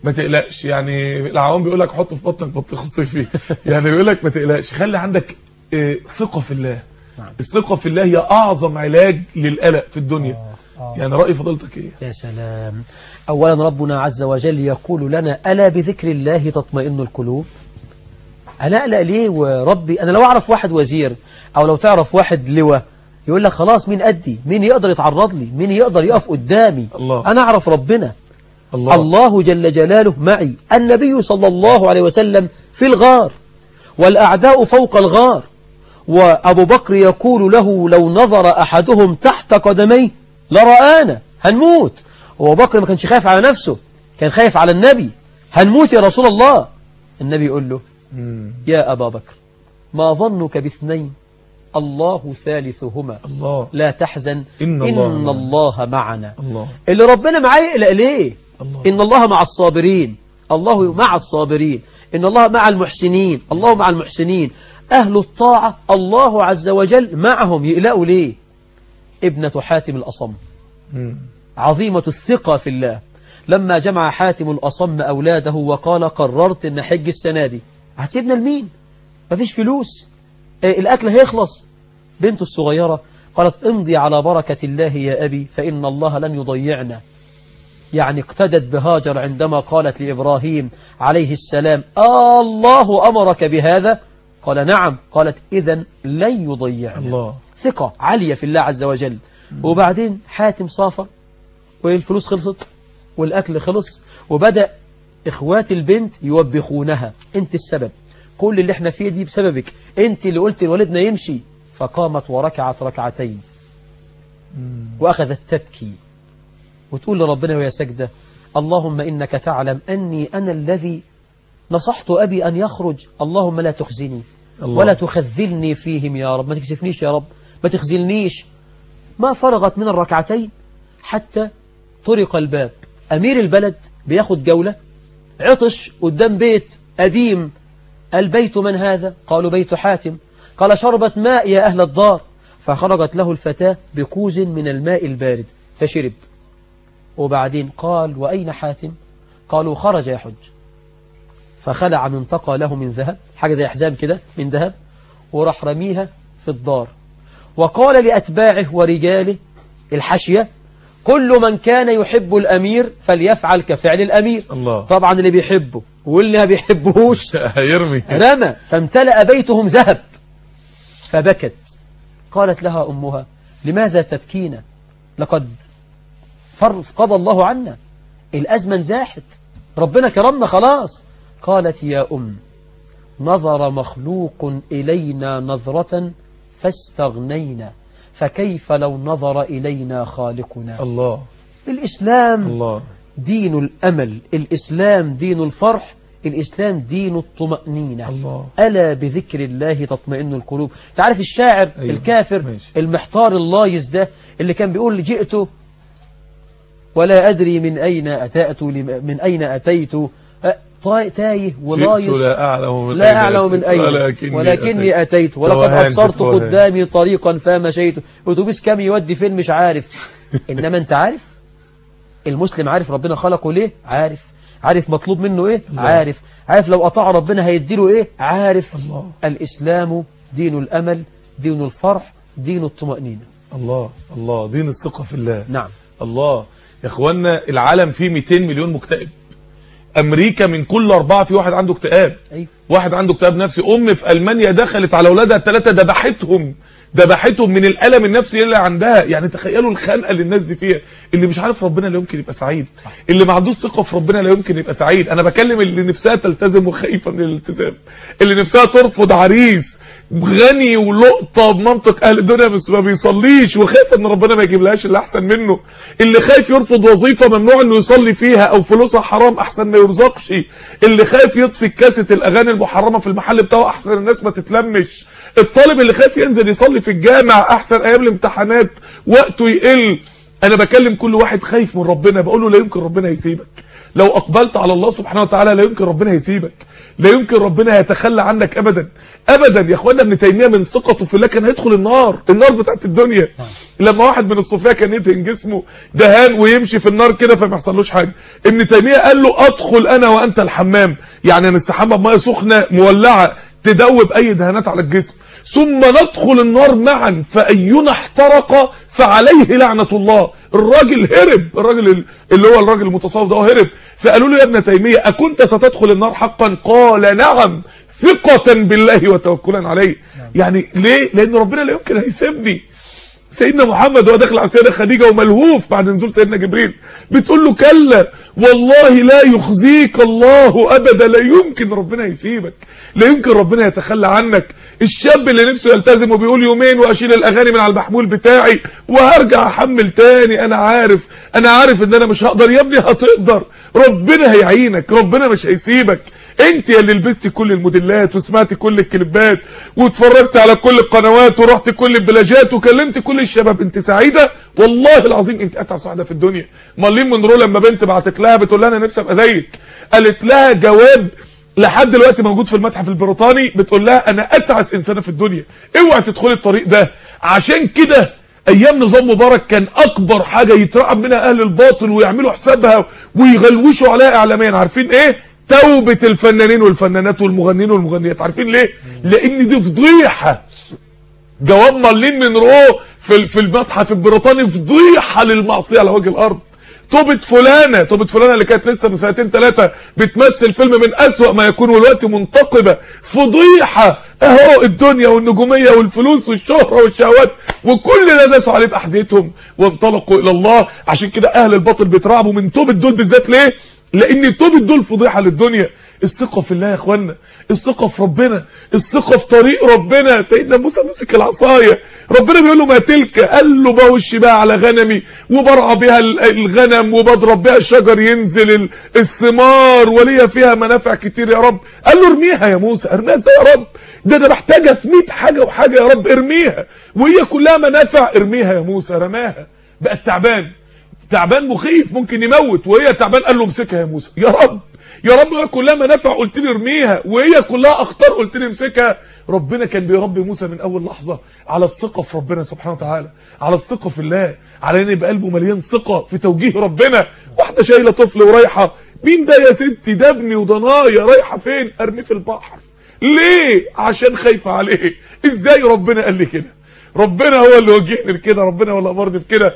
ما تقلقش يعني العوام بيقول لك حط في بطنك بطيخ صيفي يعني بيقول لك ما تقلقش خلي عندك آه، ثقه في الله الثقه في الله هي اعظم علاج للقلق في الدنيا يعني راي فضيلتك ايه يا سلام أولا ربنا عز وجل يقول لنا ألا بذكر الله تطمئن القلوب أنا أقلق ليه وربي أنا لو أعرف واحد وزير أو لو تعرف واحد لواء يقول لك خلاص مين أدي مين يقدر يتعرض لي مين يقدر يقف قدامي الله. أنا أعرف ربنا الله, الله جل جلاله معي النبي صلى الله عليه وسلم في الغار والأعداء فوق الغار وأبو بكر يقول له لو نظر أحدهم تحت قدميه لرآنا هنموت وأبو بكر ما كانش خايف على نفسه كان خايف على النبي هنموت يا رسول الله النبي يقول له مم. يا أبا بكر ما ظنك باثنين الله ثالثهما الله لا تحزن إن إن الله الله, معنا. معنا الله اللي ربنا معاه يقلق ليه الله. إن الله مع الصابرين الله مع الصابرين إن الله مع المحسنين الله مع المحسنين أهل الطاعة الله عز وجل معهم يقلقوا ليه ابنة حاتم الأصم مم. عظيمة الثقة في الله لما جمع حاتم الأصم أولاده وقال قررت أن حج السنة دي هتسيبنا لمين مفيش فلوس إيه الأكل هيخلص بنته الصغيرة قالت امضي على بركة الله يا أبي فإن الله لن يضيعنا يعني اقتدت بهاجر عندما قالت لإبراهيم عليه السلام آه الله أمرك بهذا قال نعم قالت إذا لن يضيعنا الله ثقة عالية في الله عز وجل وبعدين حاتم سافر والفلوس خلصت والأكل خلص وبدأ إخوات البنت يوبخونها أنت السبب كل اللي احنا فيه دي بسببك أنت اللي قلت لوالدنا يمشي فقامت وركعت ركعتين وأخذت تبكي وتقول لربنا وهي سجدة اللهم إنك تعلم أني أنا الذي نصحت أبي أن يخرج اللهم لا تخزني الله. ولا تخذلني فيهم يا رب ما تكسفنيش يا رب ما تخذلنيش ما فرغت من الركعتين حتى طرق الباب أمير البلد بياخد جولة عطش قدام بيت قديم البيت من هذا قالوا بيت حاتم قال شربت ماء يا أهل الدار فخرجت له الفتاة بكوز من الماء البارد فشرب وبعدين قال وأين حاتم قالوا خرج يحج فخلع منطقة له من ذهب حاجة زي حزام كده من ذهب وراح رميها في الدار وقال لأتباعه ورجاله الحشية كل من كان يحب الأمير فليفعل كفعل الأمير الله. طبعا اللي بيحبه واللي ما بيحبهوش هيرمي رمى فامتلأ بيتهم ذهب فبكت قالت لها أمها لماذا تبكين لقد فر قضى الله عنا الأزمة انزاحت ربنا كرمنا خلاص قالت يا أم نظر مخلوق إلينا نظرة فاستغنينا فكيف لو نظر إلينا خالقنا الله الإسلام الله دين الأمل الإسلام دين الفرح الإسلام دين الطمأنينة الله. ألا بذكر الله تطمئن القلوب تعرف الشاعر أيوة. الكافر ماشي. المحتار اللايز ده اللي كان بيقول جئت ولا أدري من أين أتأت لم- من أين أتيت أه، طا- تايه جئت ولايز لا أعلم من لا أين أعلم من أتيت، أين ولكني, ولكني أتيت ولقد توهان أبصرت توهان. قدامي طريقا فمشيت أتوبيس كام يودي فين مش عارف إنما أنت عارف المسلم عارف ربنا خلقه ليه عارف عارف مطلوب منه إيه عارف عارف لو أطاع ربنا هيديله إيه عارف الله. الإسلام دين الأمل دين الفرح دين الطمأنينة الله الله دين الثقة في الله نعم الله يا اخوانا العالم فيه 200 مليون مكتئب امريكا من كل اربعه في واحد عنده اكتئاب أيوة. واحد عنده اكتئاب نفسي ام في المانيا دخلت على اولادها الثلاثه ذبحتهم ذبحتهم من الالم النفسي اللي عندها يعني تخيلوا الخنقه اللي الناس دي فيها اللي مش عارف ربنا لا يمكن يبقى سعيد اللي ما عندوش ثقه في ربنا لا يمكن يبقى سعيد انا بكلم اللي نفسها تلتزم وخايفه من الالتزام اللي نفسها ترفض عريس غني ولقطه بمنطق اهل الدنيا بس ما بيصليش وخايف ان ربنا ما يجيبلهاش اللي احسن منه اللي خايف يرفض وظيفه ممنوع انه يصلي فيها او فلوسها حرام احسن ما يرزقش اللي خايف يطفي كاسه الاغاني المحرمه في المحل بتاعه احسن الناس ما تتلمش الطالب اللي خايف ينزل يصلي في الجامع احسن ايام الامتحانات وقته يقل انا بكلم كل واحد خايف من ربنا بقول له لا يمكن ربنا يسيبك لو اقبلت على الله سبحانه وتعالى لا يمكن ربنا هيسيبك لا يمكن ربنا هيتخلى عنك ابدا ابدا يا اخوانا ابن تيميه من ثقته في الله كان هيدخل النار النار بتاعت الدنيا لما واحد من الصوفيه كان يدهن جسمه دهان ويمشي في النار كده فما يحصلوش حاجه ابن تيميه قال له ادخل انا وانت الحمام يعني نستحمى بميه سخنه مولعه تدوب اي دهانات على الجسم ثم ندخل النار معا فأينا احترق فعليه لعنة الله الراجل هرب الراجل اللي هو الراجل المتصوف ده هو هرب فقالوا له يا ابن تيمية أكنت ستدخل النار حقا قال نعم ثقة بالله وتوكلا عليه يعني ليه لأن ربنا لا يمكن هيسيبني سيدنا محمد وهو داخل على السيده خديجه وملهوف بعد نزول سيدنا جبريل بتقول له كلا والله لا يخزيك الله ابدا لا يمكن ربنا يسيبك لا يمكن ربنا يتخلى عنك الشاب اللي نفسه يلتزم وبيقول يومين واشيل الاغاني من على المحمول بتاعي وهرجع احمل تاني انا عارف انا عارف ان انا مش هقدر يا ابني هتقدر ربنا هيعينك ربنا مش هيسيبك انت يا اللي لبستي كل الموديلات وسمعتي كل الكليبات واتفرجت على كل القنوات ورحت كل البلاجات وكلمت كل الشباب انت سعيده والله العظيم انت اتعس واحده في الدنيا مارلين مونرو لما بنت بعتت لها بتقول لها انا نفسي ابقى زيك قالت لها جواب لحد دلوقتي موجود في المتحف البريطاني بتقول لها انا اتعس انسانه في الدنيا اوعي تدخلي الطريق ده عشان كده ايام نظام مبارك كان اكبر حاجه يترعب منها اهل الباطل ويعملوا حسابها ويغلوشوا عليها اعلاميا عارفين ايه توبة الفنانين والفنانات والمغنيين والمغنيات عارفين ليه لان دي فضيحة جواب مارلين من رو في في المتحف البريطاني فضيحة للمعصية على وجه الارض توبة فلانة توبة فلانة اللي كانت لسه من سنتين ثلاثة بتمثل فيلم من أسوأ ما يكون والوقت منتقبة فضيحة اهو الدنيا والنجومية والفلوس والشهرة والشهوات وكل ده داسوا عليه بأحذيتهم وانطلقوا إلى الله عشان كده أهل الباطل بيترعبوا من توبة دول بالذات ليه؟ لأن توبة دول فضيحة للدنيا الثقة في الله يا اخوانا الثقة في ربنا الثقة في طريق ربنا سيدنا موسى مسك العصاية ربنا بيقول له ما تلك قال له بوش بقى على غنمي وبرعى بها الغنم وبضرب بها الشجر ينزل الثمار وليا فيها منافع كتير يا رب قال له ارميها يا موسى ارميها ازاي يا رب ده انا محتاجها في 100 حاجة وحاجة يا رب ارميها وهي كلها منافع ارميها يا موسى رماها بقت تعبان تعبان مخيف ممكن يموت وهي تعبان قال له امسكها يا موسى يا رب يا رب هي كلها منافع قلت لي ارميها وهي كلها اخطار قلت لي امسكها ربنا كان بيربي موسى من اول لحظه على الثقه في ربنا سبحانه وتعالى على الثقه في الله على ان يبقى قلبه مليان ثقه في توجيه ربنا واحده شايله طفل ورايحه مين ده يا ستي ده ابني وضنايا رايحه فين ارميه في البحر ليه عشان خايفه عليه ازاي ربنا قال لي كده ربنا هو اللي وجهني لكده ربنا هو اللي امرني بكده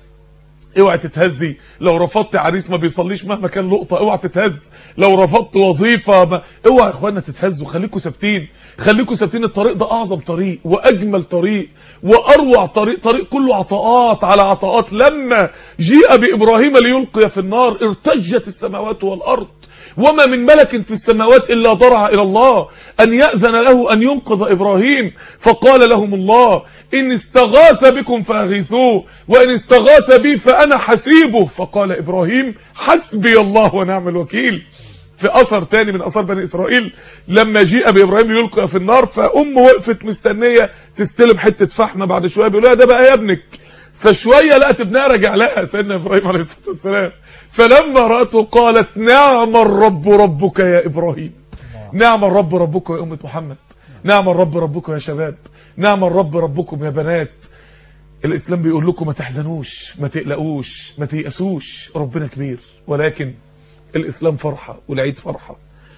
اوعى تتهزي لو رفضت عريس ما بيصليش مهما كان لقطه اوعى تتهز لو رفضت وظيفه ما... اوعى يا اخوانا تتهزوا خليكم ثابتين خليكم ثابتين الطريق ده اعظم طريق واجمل طريق واروع طريق طريق كله عطاءات على عطاءات لما جيء بابراهيم ليلقي في النار ارتجت السماوات والارض وما من ملك في السماوات إلا ضرع إلى الله أن يأذن له أن ينقذ إبراهيم فقال لهم الله إن استغاث بكم فأغيثوه وإن استغاث بي فأنا حسيبه فقال إبراهيم حسبي الله ونعم الوكيل في أثر تاني من أثار بني إسرائيل لما جيء بإبراهيم ليلقى في النار فأمه وقفت مستنية تستلم حتة فحمة بعد شوية بيقول لها ده بقى يا ابنك فشوية لقت ابنها رجع لها سيدنا إبراهيم عليه الصلاة والسلام فلما رأته قالت نعم الرب ربك يا إبراهيم نعم الرب ربكم يا أمة محمد نعم الرب ربكم يا شباب نعم الرب ربكم يا بنات الإسلام بيقول لكم ما تحزنوش ما تقلقوش ما تيأسوش ربنا كبير ولكن الإسلام فرحة والعيد فرحة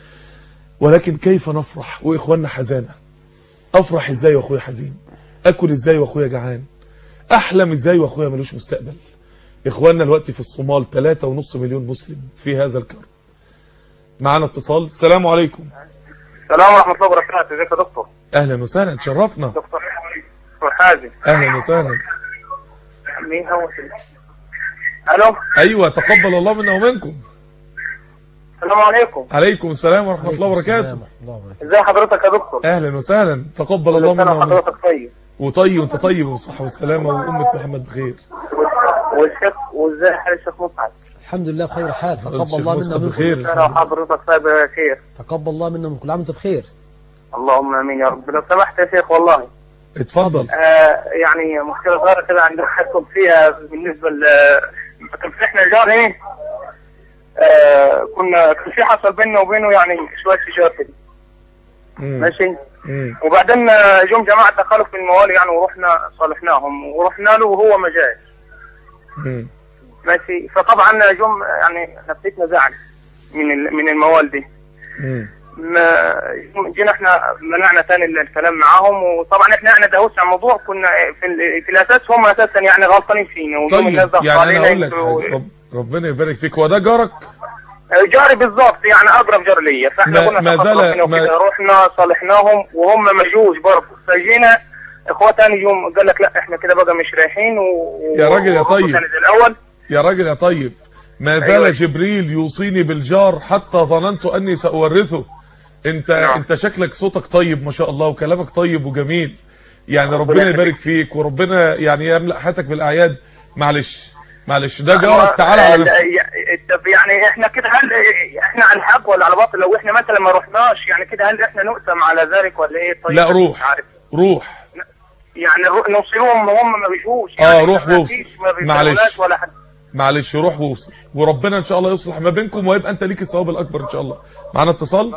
ولكن كيف نفرح وإخواننا حزانة أفرح إزاي وأخويا حزين أكل إزاي وأخويا جعان أحلم إزاي وأخويا ملوش مستقبل إخواننا الوقت في الصومال 3.5 مليون مسلم في هذا الكرب معنا اتصال السلام عليكم السلام ورحمة الله وبركاته ازيك يا دكتور أهلا وسهلا تشرفنا دكتور دكتور حازم أهلا وسهلا مين هو الو أيوة تقبل الله منا ومنكم السلام عليكم عليكم السلام ورحمة الله وبركاته ازي حضرتك يا دكتور أهلا وسهلا تقبل الله كل سنة منا ومنكم وحضرتك طيب وطيب وانت طيب والصحة والسلامة وأمة محمد بخير والشيخ وازاي حال الشيخ مسعد الحمد لله بخير حال تقبل الشيخ الله منا مصطفى ومنكم بخير سنة وحضرتك طيب يا شيخ تقبل الله منا ومنكم كل عام وانتم بخير اللهم امين يا رب لو سمحت يا شيخ والله اتفضل آه يعني مشكلة صغيرة كده عندنا حكم فيها بالنسبة ل كان في احنا جار ايه آه كنا كان في حصل بيننا وبينه يعني شويه شجار كده مم. ماشي مم. وبعدين آه، جم جماعه دخلوا في الموال يعني ورحنا صالحناهم ورحنا له وهو ما جاش مم. ماشي فطبعا جم يعني نفسيتنا زعل من ال- من الموال دي مم. ما جينا احنا منعنا تاني الكلام معاهم وطبعا احنا يعني دهوس على الموضوع كنا في, ال- في الاساس هم اساسا يعني غلطانين فينا وجم طيب الناس ضغطوا يعني انا علينا اقول لك يمكن- حاجة. رب ربنا يبارك فيك هو ده جارك جاري بالضبط يعني اقرب جار ليا فاحنا ما- كنا ما تخاف زال- ربنا ما- وكده رحنا صالحناهم وهم ما جوش برضه فجينا اخوة تاني يوم قال لك لا احنا كده بقى مش رايحين و... يا راجل يا وربنا طيب. تاني زي الاول يا راجل يا طيب ما زال أيوة. جبريل يوصيني بالجار حتى ظننت اني ساورثه انت نعم. انت شكلك صوتك طيب ما شاء الله وكلامك طيب وجميل يعني ربنا ربنا يخليك. يبارك فيك وربنا يعني يملأ حياتك بالاعياد معلش معلش ده جارك تعالى على لا، نفسك يا- طب يعني احنا كده هل احنا على الحق ولا على باطل لو احنا مثلا ما رحناش يعني كده هل احنا نقسم على ذلك ولا ايه طيب لا مش روح عارف روح يعني رو- نوصلهم وهم ما بيجوش آه، يعني روح ما ووصل. فيش- ما معلش. بيسألوناش ولا حد معلش روح ووصل وربنا ان شاء الله يصلح ما بينكم ويبقى انت ليك الثواب الاكبر ان شاء الله معانا اتصال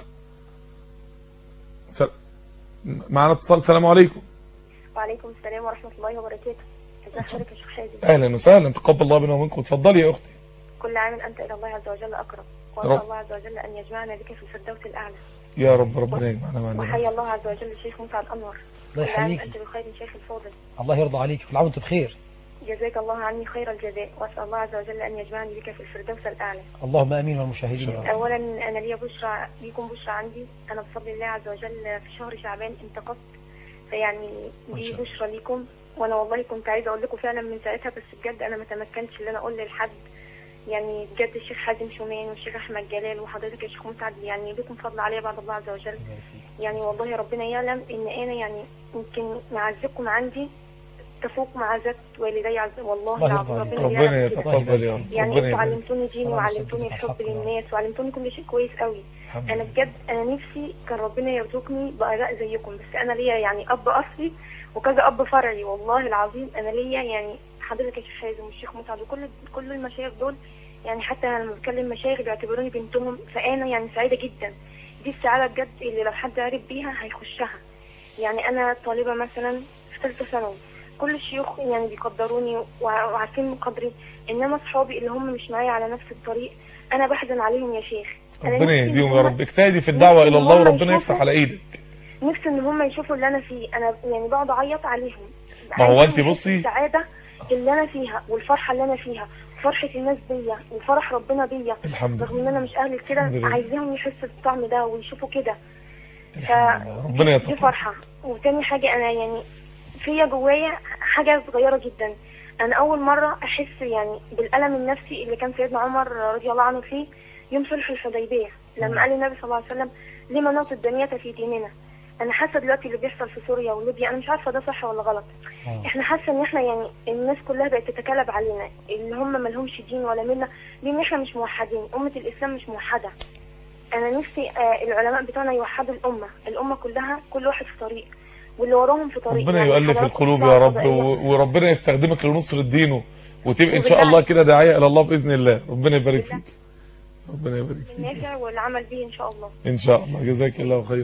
س... معانا اتصال السلام عليكم وعليكم السلام ورحمة الله وبركاته ازي حضرتك يا شيخ حازم اهلا وسهلا تقبل الله بنا ومنكم اتفضلي يا اختي كل عام أنت إلى الله عز وجل أقرب رب. وأسأل الله عز وجل أن يجمعنا بك في الفردوس الأعلى يا رب ربنا يجمعنا مع وحيا الناس الله عز وجل الشيخ مسعد أنور الله كل عام يحييك أنت بخير شيخ الفاضل الله يرضى عليك كل عام وانت بخير جزاك الله عني خير الجزاء وأسأل الله عز وجل أن يجمعني بك في الفردوس الأعلى اللهم امين والمشاهدين يا رب أولا أنا لي بشرى ليكم بشرى عندي أنا بفضل الله عز وجل في شهر شعبان انتقدت فيعني ما دي شاء الله. بشرى ليكم وأنا والله كنت عايزة أقول لكم فعلا من ساعتها بس بجد أنا ما تمكنتش إن أنا أقول لحد يعني بجد الشيخ حازم شومان والشيخ أحمد جلال وحضرتك يا شيخ مسعد يعني لكم فضل عليا بعد الله عز وجل يعني والله ربنا يعلم إن أنا يعني يمكن معزتكم عندي تفوق معزة والدي عز والله الله العظيم يرضى عليك. ربنا ربنا يعلم كده. يتقبل يا رب يعني ربنا انتوا يبارك علمتوني ديني صلاة وعلمتوني وسلام الحب على الحق للناس وعلمتوني كل شيء كويس قوي الحمد انا لله. بجد انا نفسي كان ربنا يرزقني بآباء زيكم بس انا ليا يعني اب اصلي وكذا اب فرعي والله العظيم انا ليا يعني حضرتك يا شيخ حازم والشيخ مسعد وكل كل المشايخ دول يعني حتى أنا لما بتكلم مشايخ بيعتبروني بنتهم فانا يعني سعيده جدا دي السعاده بجد اللي لو حد عرف بيها هيخشها يعني انا طالبه مثلا في ثالثه ثانوي كل الشيوخ يعني بيقدروني وع- وعارفين قدري انما اصحابي اللي هم مش معايا على نفس الطريق انا بحزن عليهم يا شيخ أنا ربنا نفسي إن يهديهم يا هم- رب اجتهدي في الدعوة الى الله هم وربنا يشوفوا- يفتح على ايدك نفسي ان هم يشوفوا اللي انا فيه انا يعني بقعد اعيط عليهم ما هو عايزاهم أنت يحسوا بصي- السعاده اللي انا فيها والفرحه اللي انا فيها فرحه الناس بيا وفرح ربنا بيا الحمد رغم ان لله انا مش اهل كده الحمد لله. عايزاهم يحسوا بالطعم ده ويشوفوا كده الحمد لله. ربنا دي يتقبل فرحة وتاني حاجة أنا يعني فيا جوايا حاجة صغيرة جدا أنا أول مرة أحس يعني بالألم النفسي اللي كان سيدنا عمر رضي الله عنه فيه يوم صلح الحديبية لما قال النبي صلى الله عليه وسلم لما نوت الدنيا في ديننا أنا حاسة دلوقتي اللي بيحصل في سوريا وليبيا أنا مش عارفة ده صح ولا غلط آه. احنا حاسة إن احنا يعني الناس كلها بقت تتكلب علينا اللي هم ملهمش دين ولا ملة لأن احنا مش موحدين أمة الإسلام مش موحدة انا نفسي آه، العلماء بتوعنا يوحدوا الامه الامه كلها كل واحد في طريق واللي وراهم في طريق ربنا يعني يؤلف حضراتكم القلوب بتوع يا رب الفضائية. و- وربنا يستخدمك لنصر دينه وتبقى ان شاء وبالله- الله كده داعية الى الله باذن الله ربنا يبارك فيك ربنا يبارك فيك النافع والعمل به ان شاء الله ان شاء الله جزاك الله خيرا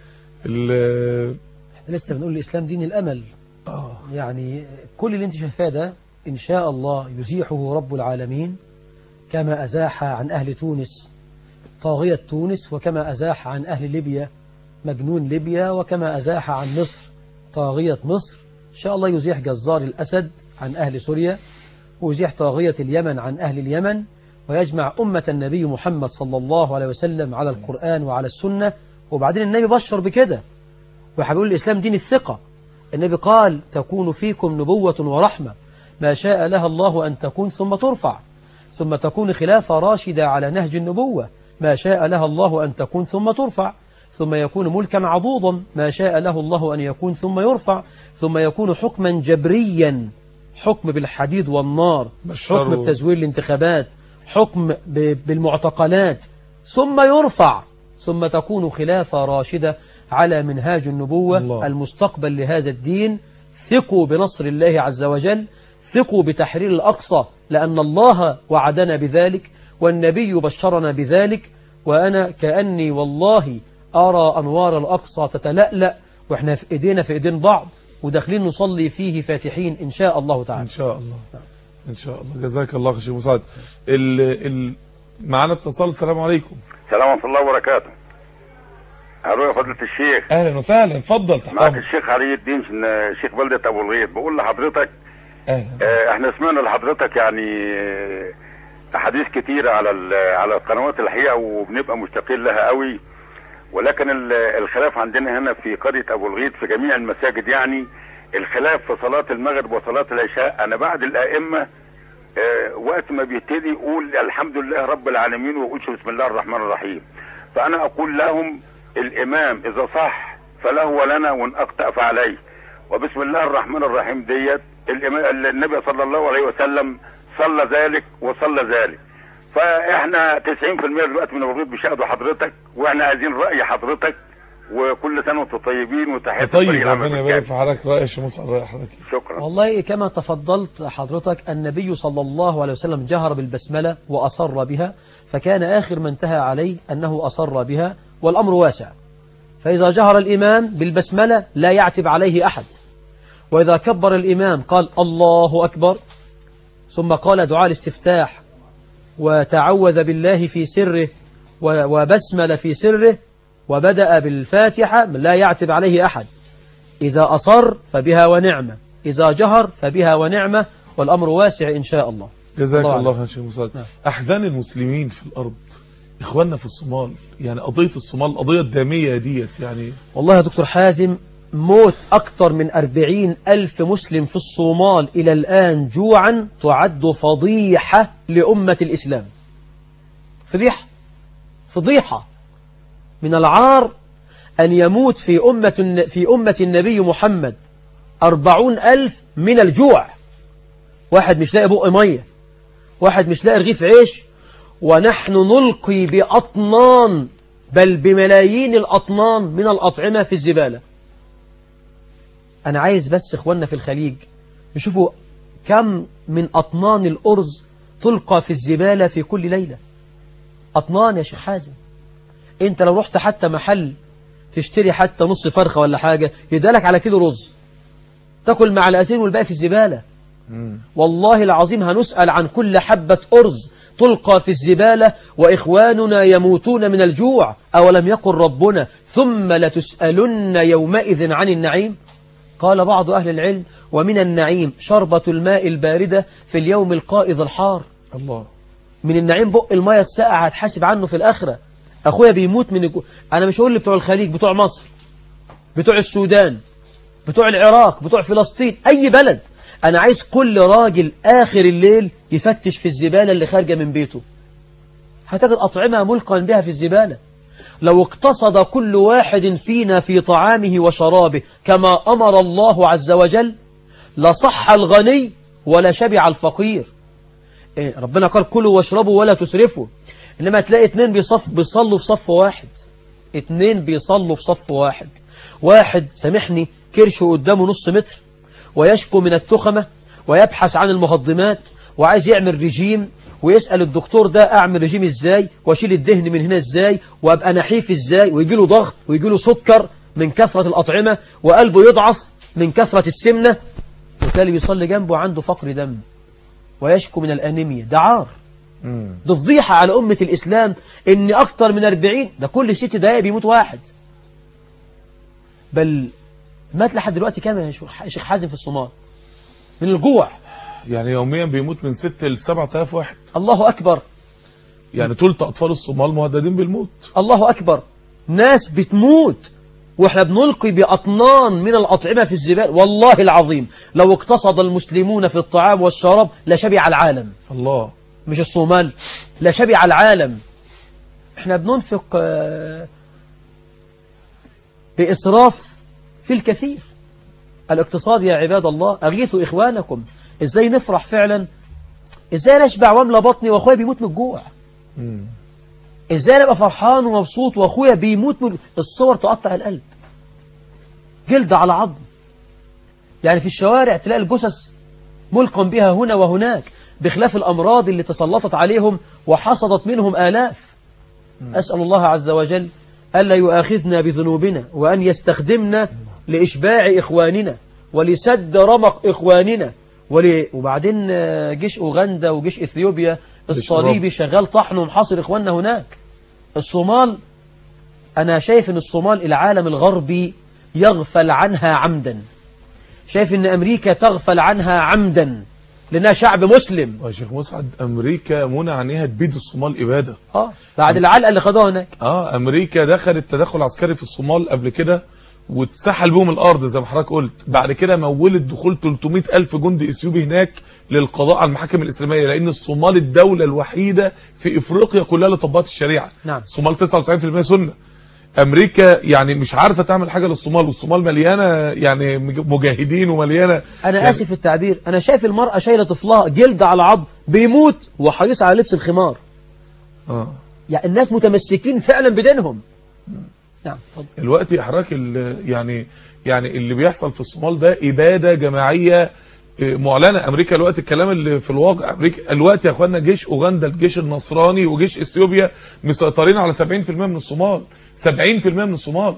ال- لسه بنقول الإسلام دين الأمل يعني كل اللي انت شايفاه ده إن شاء الله يزيحه رب العالمين كما أزاح عن أهل تونس طاغية تونس وكما أزاح عن أهل ليبيا مجنون ليبيا وكما أزاح عن مصر طاغية مصر إن شاء الله يزيح جزار الأسد عن أهل سوريا ويزيح طاغية اليمن عن أهل اليمن ويجمع أمة النبي محمد صلى الله عليه وسلم على القرآن وعلى السنة وبعدين النبي بشر بكده وحبيقول الإسلام دين الثقة النبي قال تكون فيكم نبوة ورحمة ما شاء لها الله أن تكون ثم ترفع ثم تكون خلافة راشدة على نهج النبوة ما شاء لها الله أن تكون ثم ترفع ثم يكون ملكا عضوضا ما شاء له الله أن يكون ثم يرفع ثم يكون حكما جبريا حكم بالحديد والنار بشروا. حكم بتزوير الانتخابات حكم ب- بالمعتقلات ثم يرفع ثم تكون خلافة راشدة على منهاج النبوة الله. المستقبل لهذا الدين ثقوا بنصر الله عز وجل ثقوا بتحرير الأقصى لأن الله وعدنا بذلك والنبي بشرنا بذلك وأنا كأني والله أرى أنوار الأقصى تتلألأ وإحنا في إيدينا في إيدين بعض وداخلين نصلي فيه فاتحين إن شاء الله ان تعالى شاء الله ان شاء الله جزاك الله خير شيخ مساعد ال ال معانا اتصال السلام عليكم السلام ورحمة الله وبركاته. ألو يا فضيلة الشيخ، اهلا وسهلا اتفضل تحت معك امرك الشيخ علي الدين من شيخ بلدة أبو الغيط، بقول لحضرتك اهلا آه، احنا سمعنا لحضرتك يعني آه، أحاديث كتيرة على ال- على القنوات الحقيقة وبنبقى مشتاقين لها قوي ولكن ال- الخلاف عندنا هنا في قرية أبو الغيط في جميع المساجد يعني الخلاف في صلاة المغرب وصلاة العشاء أنا بعد الأئمة آه، وقت ما بيبتدي يقول الحمد لله رب العالمين ويقولش بسم الله الرحمن الرحيم فأنا أقول لهم الإمام إذا صح فله ولنا وإن أخطأ فعليه وبسم الله الرحمن الرحيم ديت الإمام النبي صلى الله عليه وسلم صلى ذلك وصلى ذلك فاحنا 90% دلوقتي من الوظيف بيشاهدوا حضرتك واحنا عايزين رأي حضرتك وكل سنة وانتم طيبين وتحية طيب فريق العمل ربنا يبارك بالكامل. في حضرتك رأي يا شيخ مسعد رأي حضرتك شكرا والله كما تفضلت حضرتك النبي صلى الله عليه وسلم جهر بالبسملة وأصر بها فكان آخر ما انتهى عليه أنه أصر بها والأمر واسع فإذا جهر الإمام بالبسملة لا يعتب عليه أحد وإذا كبر الإمام قال الله أكبر ثم قال دعاء الاستفتاح وتعوذ بالله في سره و- وبسمل في سره وبدأ بالفاتحة لا يعتب عليه أحد إذا أصر فبها ونعمة إذا جهر فبها ونعمة والأمر واسع إن شاء الله جزاك الله الله أعلم. خير شيخ مسعد نعم. احزان المسلمين في الارض اخواننا في الصومال يعني قضية الصومال القضية الدامية ديت يعني والله يا دكتور حازم موت أكثر من أربعين ألف مسلم في الصومال إلى الآن جوعا تعد فضيحة لأمة الإسلام فضيحة فضيحة من العار أن يموت في أمة, في أمة النبي محمد أربعون ألف من الجوع واحد مش لاقي بق مية واحد مش لاقي رغيف عيش ونحن نلقي بأطنان بل بملايين الأطنان من الأطعمة في الزبالة أنا عايز بس إخواننا في الخليج يشوفوا كم من أطنان الأرز تلقى في الزبالة في كل ليلة أطنان يا شيخ حازم أنت لو رحت حتى محل تشتري حتى نص فرخة ولا حاجة يدالك على كيلو رز تاكل معلقتين والباقي في الزبالة والله العظيم هنسأل عن كل حبة أرز تلقى في الزبالة وإخواننا يموتون من الجوع أولم يقل ربنا ثم لتسألن يومئذ عن النعيم قال بعض أهل العلم ومن النعيم شربة الماء الباردة في اليوم القائض الحار الله من النعيم بق المية الساقعة هتحاسب عنه في الآخرة أخويا بيموت من الجوع أنا مش هقول لي بتوع الخليج بتوع مصر بتوع السودان بتوع العراق بتوع فلسطين أي بلد أنا عايز كل راجل آخر الليل يفتش في الزبالة اللي خارجة من بيته هتجد أطعمة ملقا بها في الزبالة لو اقتصد كل واحد فينا في طعامه وشرابه كما أمر الله عز وجل لصح الغني ولا شبع الفقير إيه، ربنا قال كلوا واشربوا ولا تسرفوا إنما تلاقي اتنين بيصف بيصلوا في صف واحد اتنين بيصلوا في صف واحد واحد سامحني كرشه قدامه نص متر ويشكو من التخمة ويبحث عن المهضمات وعايز يعمل رجيم ويسأل الدكتور ده أعمل رجيم إزاي وأشيل الدهن من هنا إزاي وأبقى نحيف إزاي ويجي له ضغط ويجي له سكر من كثرة الأطعمة وقلبه يضعف من كثرة السمنة وتالي بيصلي جنبه عنده فقر دم ويشكو من الأنيميا ده عار ده فضيحة على أمة الإسلام إن أكتر من 40 ده كل ست دقايق بيموت واحد بل مات لحد دلوقتي كام يا شيخ- شيخ حازم في الصومال من الجوع يعني يوميا بيموت من 6 ل 7000 واحد الله أكبر يعني ثلث اطفال الصومال مهددين بالموت الله أكبر ناس بتموت واحنا بنلقي بأطنان من الأطعمة في الزبال والله العظيم لو اقتصد المسلمون في الطعام والشراب لشبع العالم الله مش الصومال لشبع العالم احنا بننفق آه، بإسراف في الكثير الاقتصاد يا عباد الله أغيثوا إخوانكم إزاي نفرح فعلا إزاي نشبع واملى بطني وأخويا بيموت من الجوع إزاي أبقى فرحان ومبسوط وأخويا بيموت من الصور تقطع القلب جلد على عظم يعني في الشوارع تلاقي الجثث ملقا بها هنا وهناك بخلاف الأمراض اللي تسلطت عليهم وحصدت منهم آلاف أسأل الله عز وجل ألا يؤاخذنا بذنوبنا وأن يستخدمنا لإشباع إخواننا ولسد رمق إخواننا ول... وبعدين آه، جيش أوغندا وجيش إثيوبيا الصليبي شغال طحن ومحاصر إخواننا هناك الصومال أنا شايف أن الصومال العالم الغربي يغفل عنها عمدا شايف أن أمريكا تغفل عنها عمدا لأنها شعب مسلم يا شيخ مسعد امريكا منع عينيها تبيد الصومال اباده آه بعد العلقة اللي خدوها هناك اه امريكا دخلت تدخل عسكري في الصومال قبل كده واتسحل بهم الارض زي ما حضرتك قلت بعد كده مولت دخول 300 الف جندي اثيوبي هناك للقضاء على المحاكم الاسلاميه لان الصومال الدوله الوحيده في افريقيا كلها اللي طبقت الشريعه نعم. الصومال 99% سنه امريكا يعني مش عارفه تعمل حاجه للصومال والصومال مليانه يعني مجاهدين ومليانه أنا يعني آسف في التعبير أنا شايف المرأة شايلة طفلها جلد على عظم بيموت وحريص على لبس الخمار اه يعني الناس متمسكين فعلا بدينهم نعم اتفضل. الوقت يا حضرتك ال- يعني يعني اللي بيحصل في الصومال ده اباده جماعيه آه، معلنه امريكا الوقت الكلام اللي في الواقع امريكا الوقت يا اخوانا جيش اوغندا الجيش النصراني وجيش اثيوبيا مسيطرين على 70% من الصومال 70% من الصومال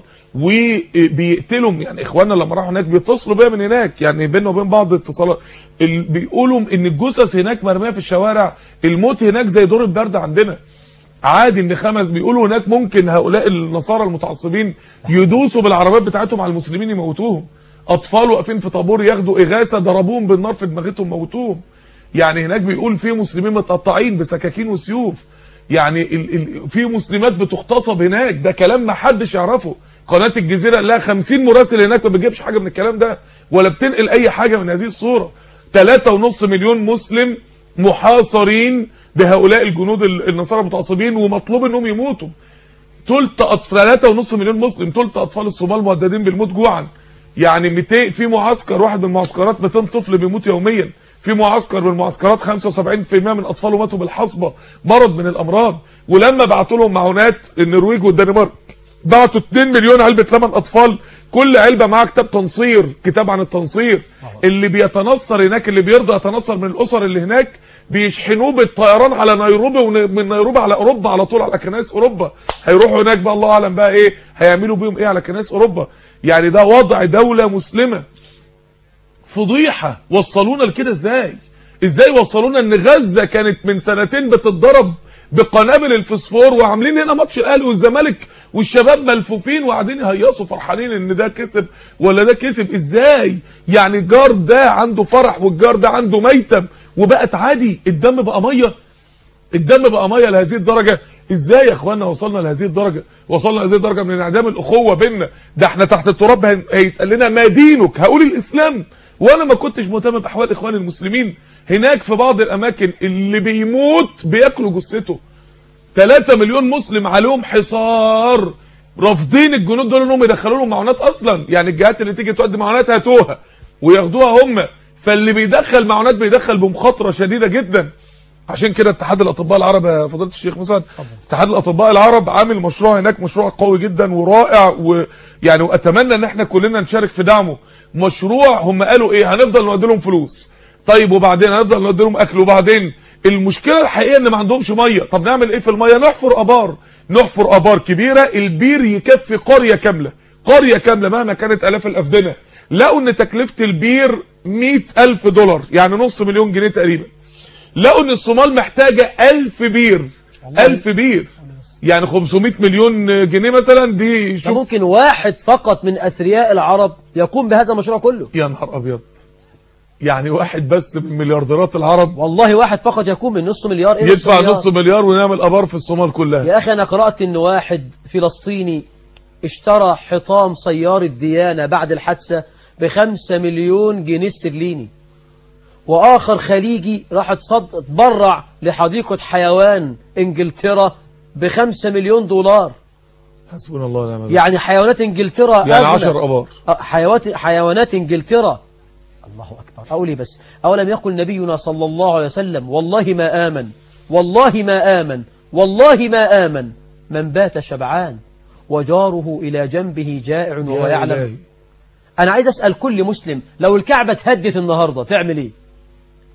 وبيقتلهم يعني اخواننا لما راحوا هناك بيتصلوا بيا من هناك يعني بيننا وبين بعض اتصالات ال- بيقولوا ان الجثث هناك مرميه في الشوارع الموت هناك زي دور البرد عندنا عادي ان خمس بيقولوا هناك ممكن هؤلاء النصارى المتعصبين يدوسوا بالعربيات بتاعتهم على المسلمين يموتوهم اطفال واقفين في طابور ياخدوا اغاثه ضربوهم بالنار في دماغتهم موتوهم يعني هناك بيقول في مسلمين متقطعين بسكاكين وسيوف يعني ال ال في مسلمات بتغتصب هناك ده كلام ما حدش يعرفه قناه الجزيره لها 50 مراسل هناك ما بتجيبش حاجه من الكلام ده ولا بتنقل اي حاجه من هذه الصوره 3.5 مليون مسلم محاصرين بهؤلاء الجنود ال- النصارى المتعصبين ومطلوب انهم يموتوا تلت اطفال 3.5 مليون مسلم تلت اطفال الصومال مهددين بالموت جوعا يعني 200 في معسكر واحد من المعسكرات 200 طفل بيموت يوميا في معسكر من المعسكرات 75% من اطفاله ماتوا بالحصبه مرض من الامراض ولما بعتوا لهم معونات النرويج والدنمارك بعتوا 2 مليون علبه لبن اطفال كل علبه معاها كتاب تنصير كتاب عن التنصير اللي بيتنصر هناك اللي بيرضى يتنصر من الاسر اللي هناك بيشحنوه بالطيران على نيروبي ومن نيروبي على اوروبا على طول على كنائس اوروبا هيروحوا هناك بقى الله اعلم بقى ايه هيعملوا بيهم ايه على كنائس اوروبا يعني ده وضع دوله مسلمه فضيحه وصلونا لكده ازاي ازاي وصلونا ان غزه كانت من سنتين بتتضرب بقنابل الفسفور وعاملين هنا ماتش الاهلي والزمالك والشباب ملفوفين وقاعدين يهيصوا فرحانين ان ده كسب ولا ده كسب ازاي يعني الجار ده عنده فرح والجار ده عنده ميتم وبقت عادي الدم بقى ميه الدم بقى ميه لهذه الدرجه ازاي يا اخوانا وصلنا لهذه الدرجه وصلنا لهذه الدرجه من انعدام الاخوه بيننا ده احنا تحت التراب هن- هيتقال لنا ما دينك هقول الاسلام وانا ما كنتش مهتم باحوال اخواني المسلمين هناك في بعض الاماكن اللي بيموت بياكلوا جثته 3 مليون مسلم عليهم حصار رافضين الجنود دول انهم يدخلوا لهم معونات اصلا يعني الجهات اللي تيجي تودي معونات هاتوها وياخدوها هم فاللي بيدخل معونات بيدخل بمخاطره شديده جدا عشان كده اتحاد الاطباء العرب يا فضيله الشيخ مسعد اتحاد الاطباء العرب عامل مشروع هناك مشروع قوي جدا ورائع ويعني واتمنى ان احنا كلنا نشارك في دعمه مشروع هم قالوا ايه هنفضل نودي لهم فلوس طيب وبعدين هنفضل نودي لهم اكل وبعدين المشكله الحقيقيه ان ما عندهمش ميه طب نعمل ايه في الميه نحفر ابار نحفر ابار كبيره البير يكفي قريه كامله قريه كامله مهما كانت الاف الافدنه لقوا ان تكلفه البير 100000 دولار يعني نص مليون جنيه تقريبا لقوا ان الصومال محتاجه 1000 بير 1000 بير يعني 500 مليون جنيه مثلا دي شوف فممكن واحد فقط من أثرياء العرب يقوم بهذا المشروع كله يا نهار ابيض يعني واحد بس من مليارديرات العرب والله واحد فقط يقوم من نص مليار إيه يدفع مليار؟ نص مليار ونعمل ابار في الصومال كلها يا أخي أنا قرأت إن واحد فلسطيني اشترى حطام سيارة ديانة بعد الحادثة بخمسة مليون جنيه استرليني وآخر خليجي راح تصد تبرع لحديقة حيوان إنجلترا بخمسة مليون دولار حسبنا الله ونعم الوكيل يعني حيوانات إنجلترا يعني أغلى. 10 ابار آه، حيوانات حيوانات إنجلترا الله أكبر أقول إيه بس أولم يقل نبينا صلى الله عليه وسلم والله ما آمن والله ما آمن والله ما آمن من بات شبعان وجاره إلى جنبه جائع وهو يا يعلم إلهي. أنا عايز أسأل كل مسلم لو الكعبة اتهدت النهاردة تعمل إيه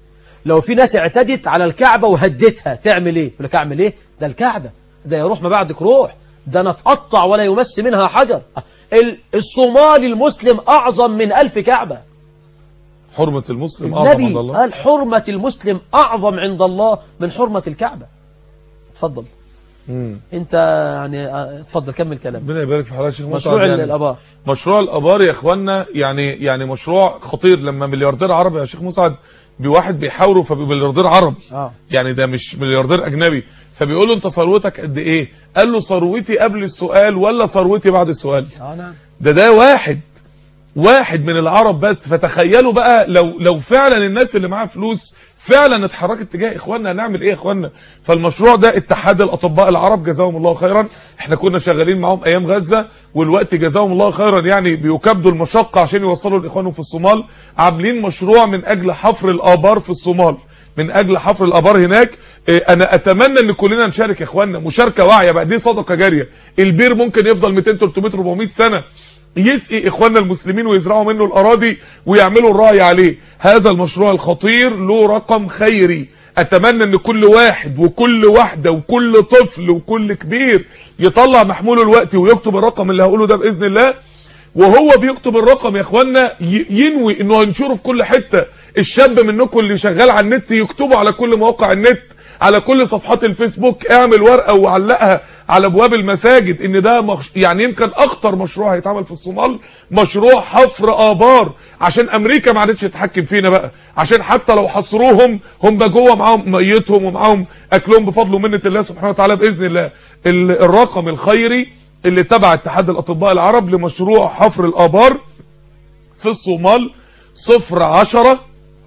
لو في ناس اعتدت على الكعبة وهدتها تعمل ايه يقول لك اعمل ايه ده الكعبة ده يروح ما بعدك روح ده نتقطع ولا يمس منها حجر ال- الصومالي المسلم أعظم من ألف كعبة حرمة المسلم أعظم النبي عند الله قال حرمة المسلم أعظم عند الله من حرمة الكعبة اتفضل مم. انت يعني اه، اتفضل كمل كلام ربنا يبارك في حضرتك يا شيخ مشروع مسعد يعني الاباء مشروع الابار يا اخوانا يعني يعني مشروع خطير لما ملياردير عربي يا شيخ مسعد بواحد بيحاوروا فبيبقى ملياردير عربي اه يعني ده مش ملياردير اجنبي فبيقول له انت ثروتك قد ايه قال له ثروتي قبل السؤال ولا ثروتي بعد السؤال اه نعم ده ده واحد واحد من العرب بس فتخيلوا بقى لو لو فعلا الناس اللي معاها فلوس فعلا اتحركت تجاه اخواننا هنعمل ايه يا اخواننا فالمشروع ده اتحاد الاطباء العرب جزاهم الله خيرا احنا كنا شغالين معاهم ايام غزه والوقت جزاهم الله خيرا يعني بيكبدوا المشقه عشان يوصلوا لاخوانهم في الصومال عاملين مشروع من اجل حفر الابار في الصومال من اجل حفر الابار هناك إيه، انا اتمنى ان كلنا نشارك يا اخواننا مشاركه واعيه بقى دي صدقه جاريه البير ممكن يفضل 200 300 400 سنه يسقي اخواننا المسلمين ويزرعوا منه الاراضي ويعملوا الرعي عليه هذا المشروع الخطير له رقم خيري اتمنى ان كل واحد وكل واحده وكل طفل وكل كبير يطلع محموله الوقت ويكتب الرقم اللي هقوله ده باذن الله وهو بيكتب الرقم يا اخوانا ي- ينوي انه هينشره في كل حته الشاب منكم اللي شغال على النت يكتبه على كل مواقع النت على كل صفحات الفيسبوك اعمل ورقه وعلقها على ابواب المساجد ان ده مخش... يعني يمكن اخطر مشروع هيتعمل في الصومال مشروع حفر ابار عشان امريكا ما عادتش تتحكم فينا بقى عشان حتى لو حصروهم هم جوه معاهم ميتهم ومعاهم اكلهم بفضل ومنه الله سبحانه وتعالى باذن الله ال... الرقم الخيري اللي تبع اتحاد الاطباء العرب لمشروع حفر الابار في الصومال صفر عشرة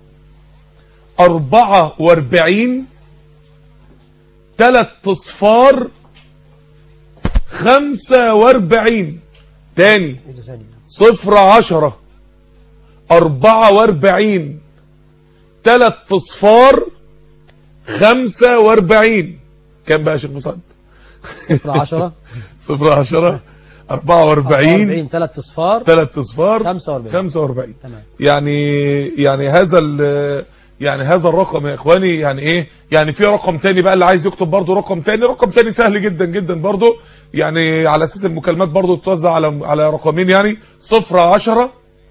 أربعة واربعين تلات اصفار خمسة واربعين تاني صفر عشرة أربعة واربعين تلات اصفار خمسة واربعين كم بقى يا شيخ مصعد صفر عشرة صفر عشرة أربعة واربعين 44 ثلاث اصفار ثلاث اصفار 45. 45 تمام. يعني يعني هذا ال- يعني هذا الرقم يا اخواني يعني ايه يعني في رقم تاني بقى اللي عايز يكتب برضه رقم تاني رقم تاني سهل جدا جدا برضه يعني على اساس المكالمات برضه تتوزع على على رقمين يعني صفر عشرة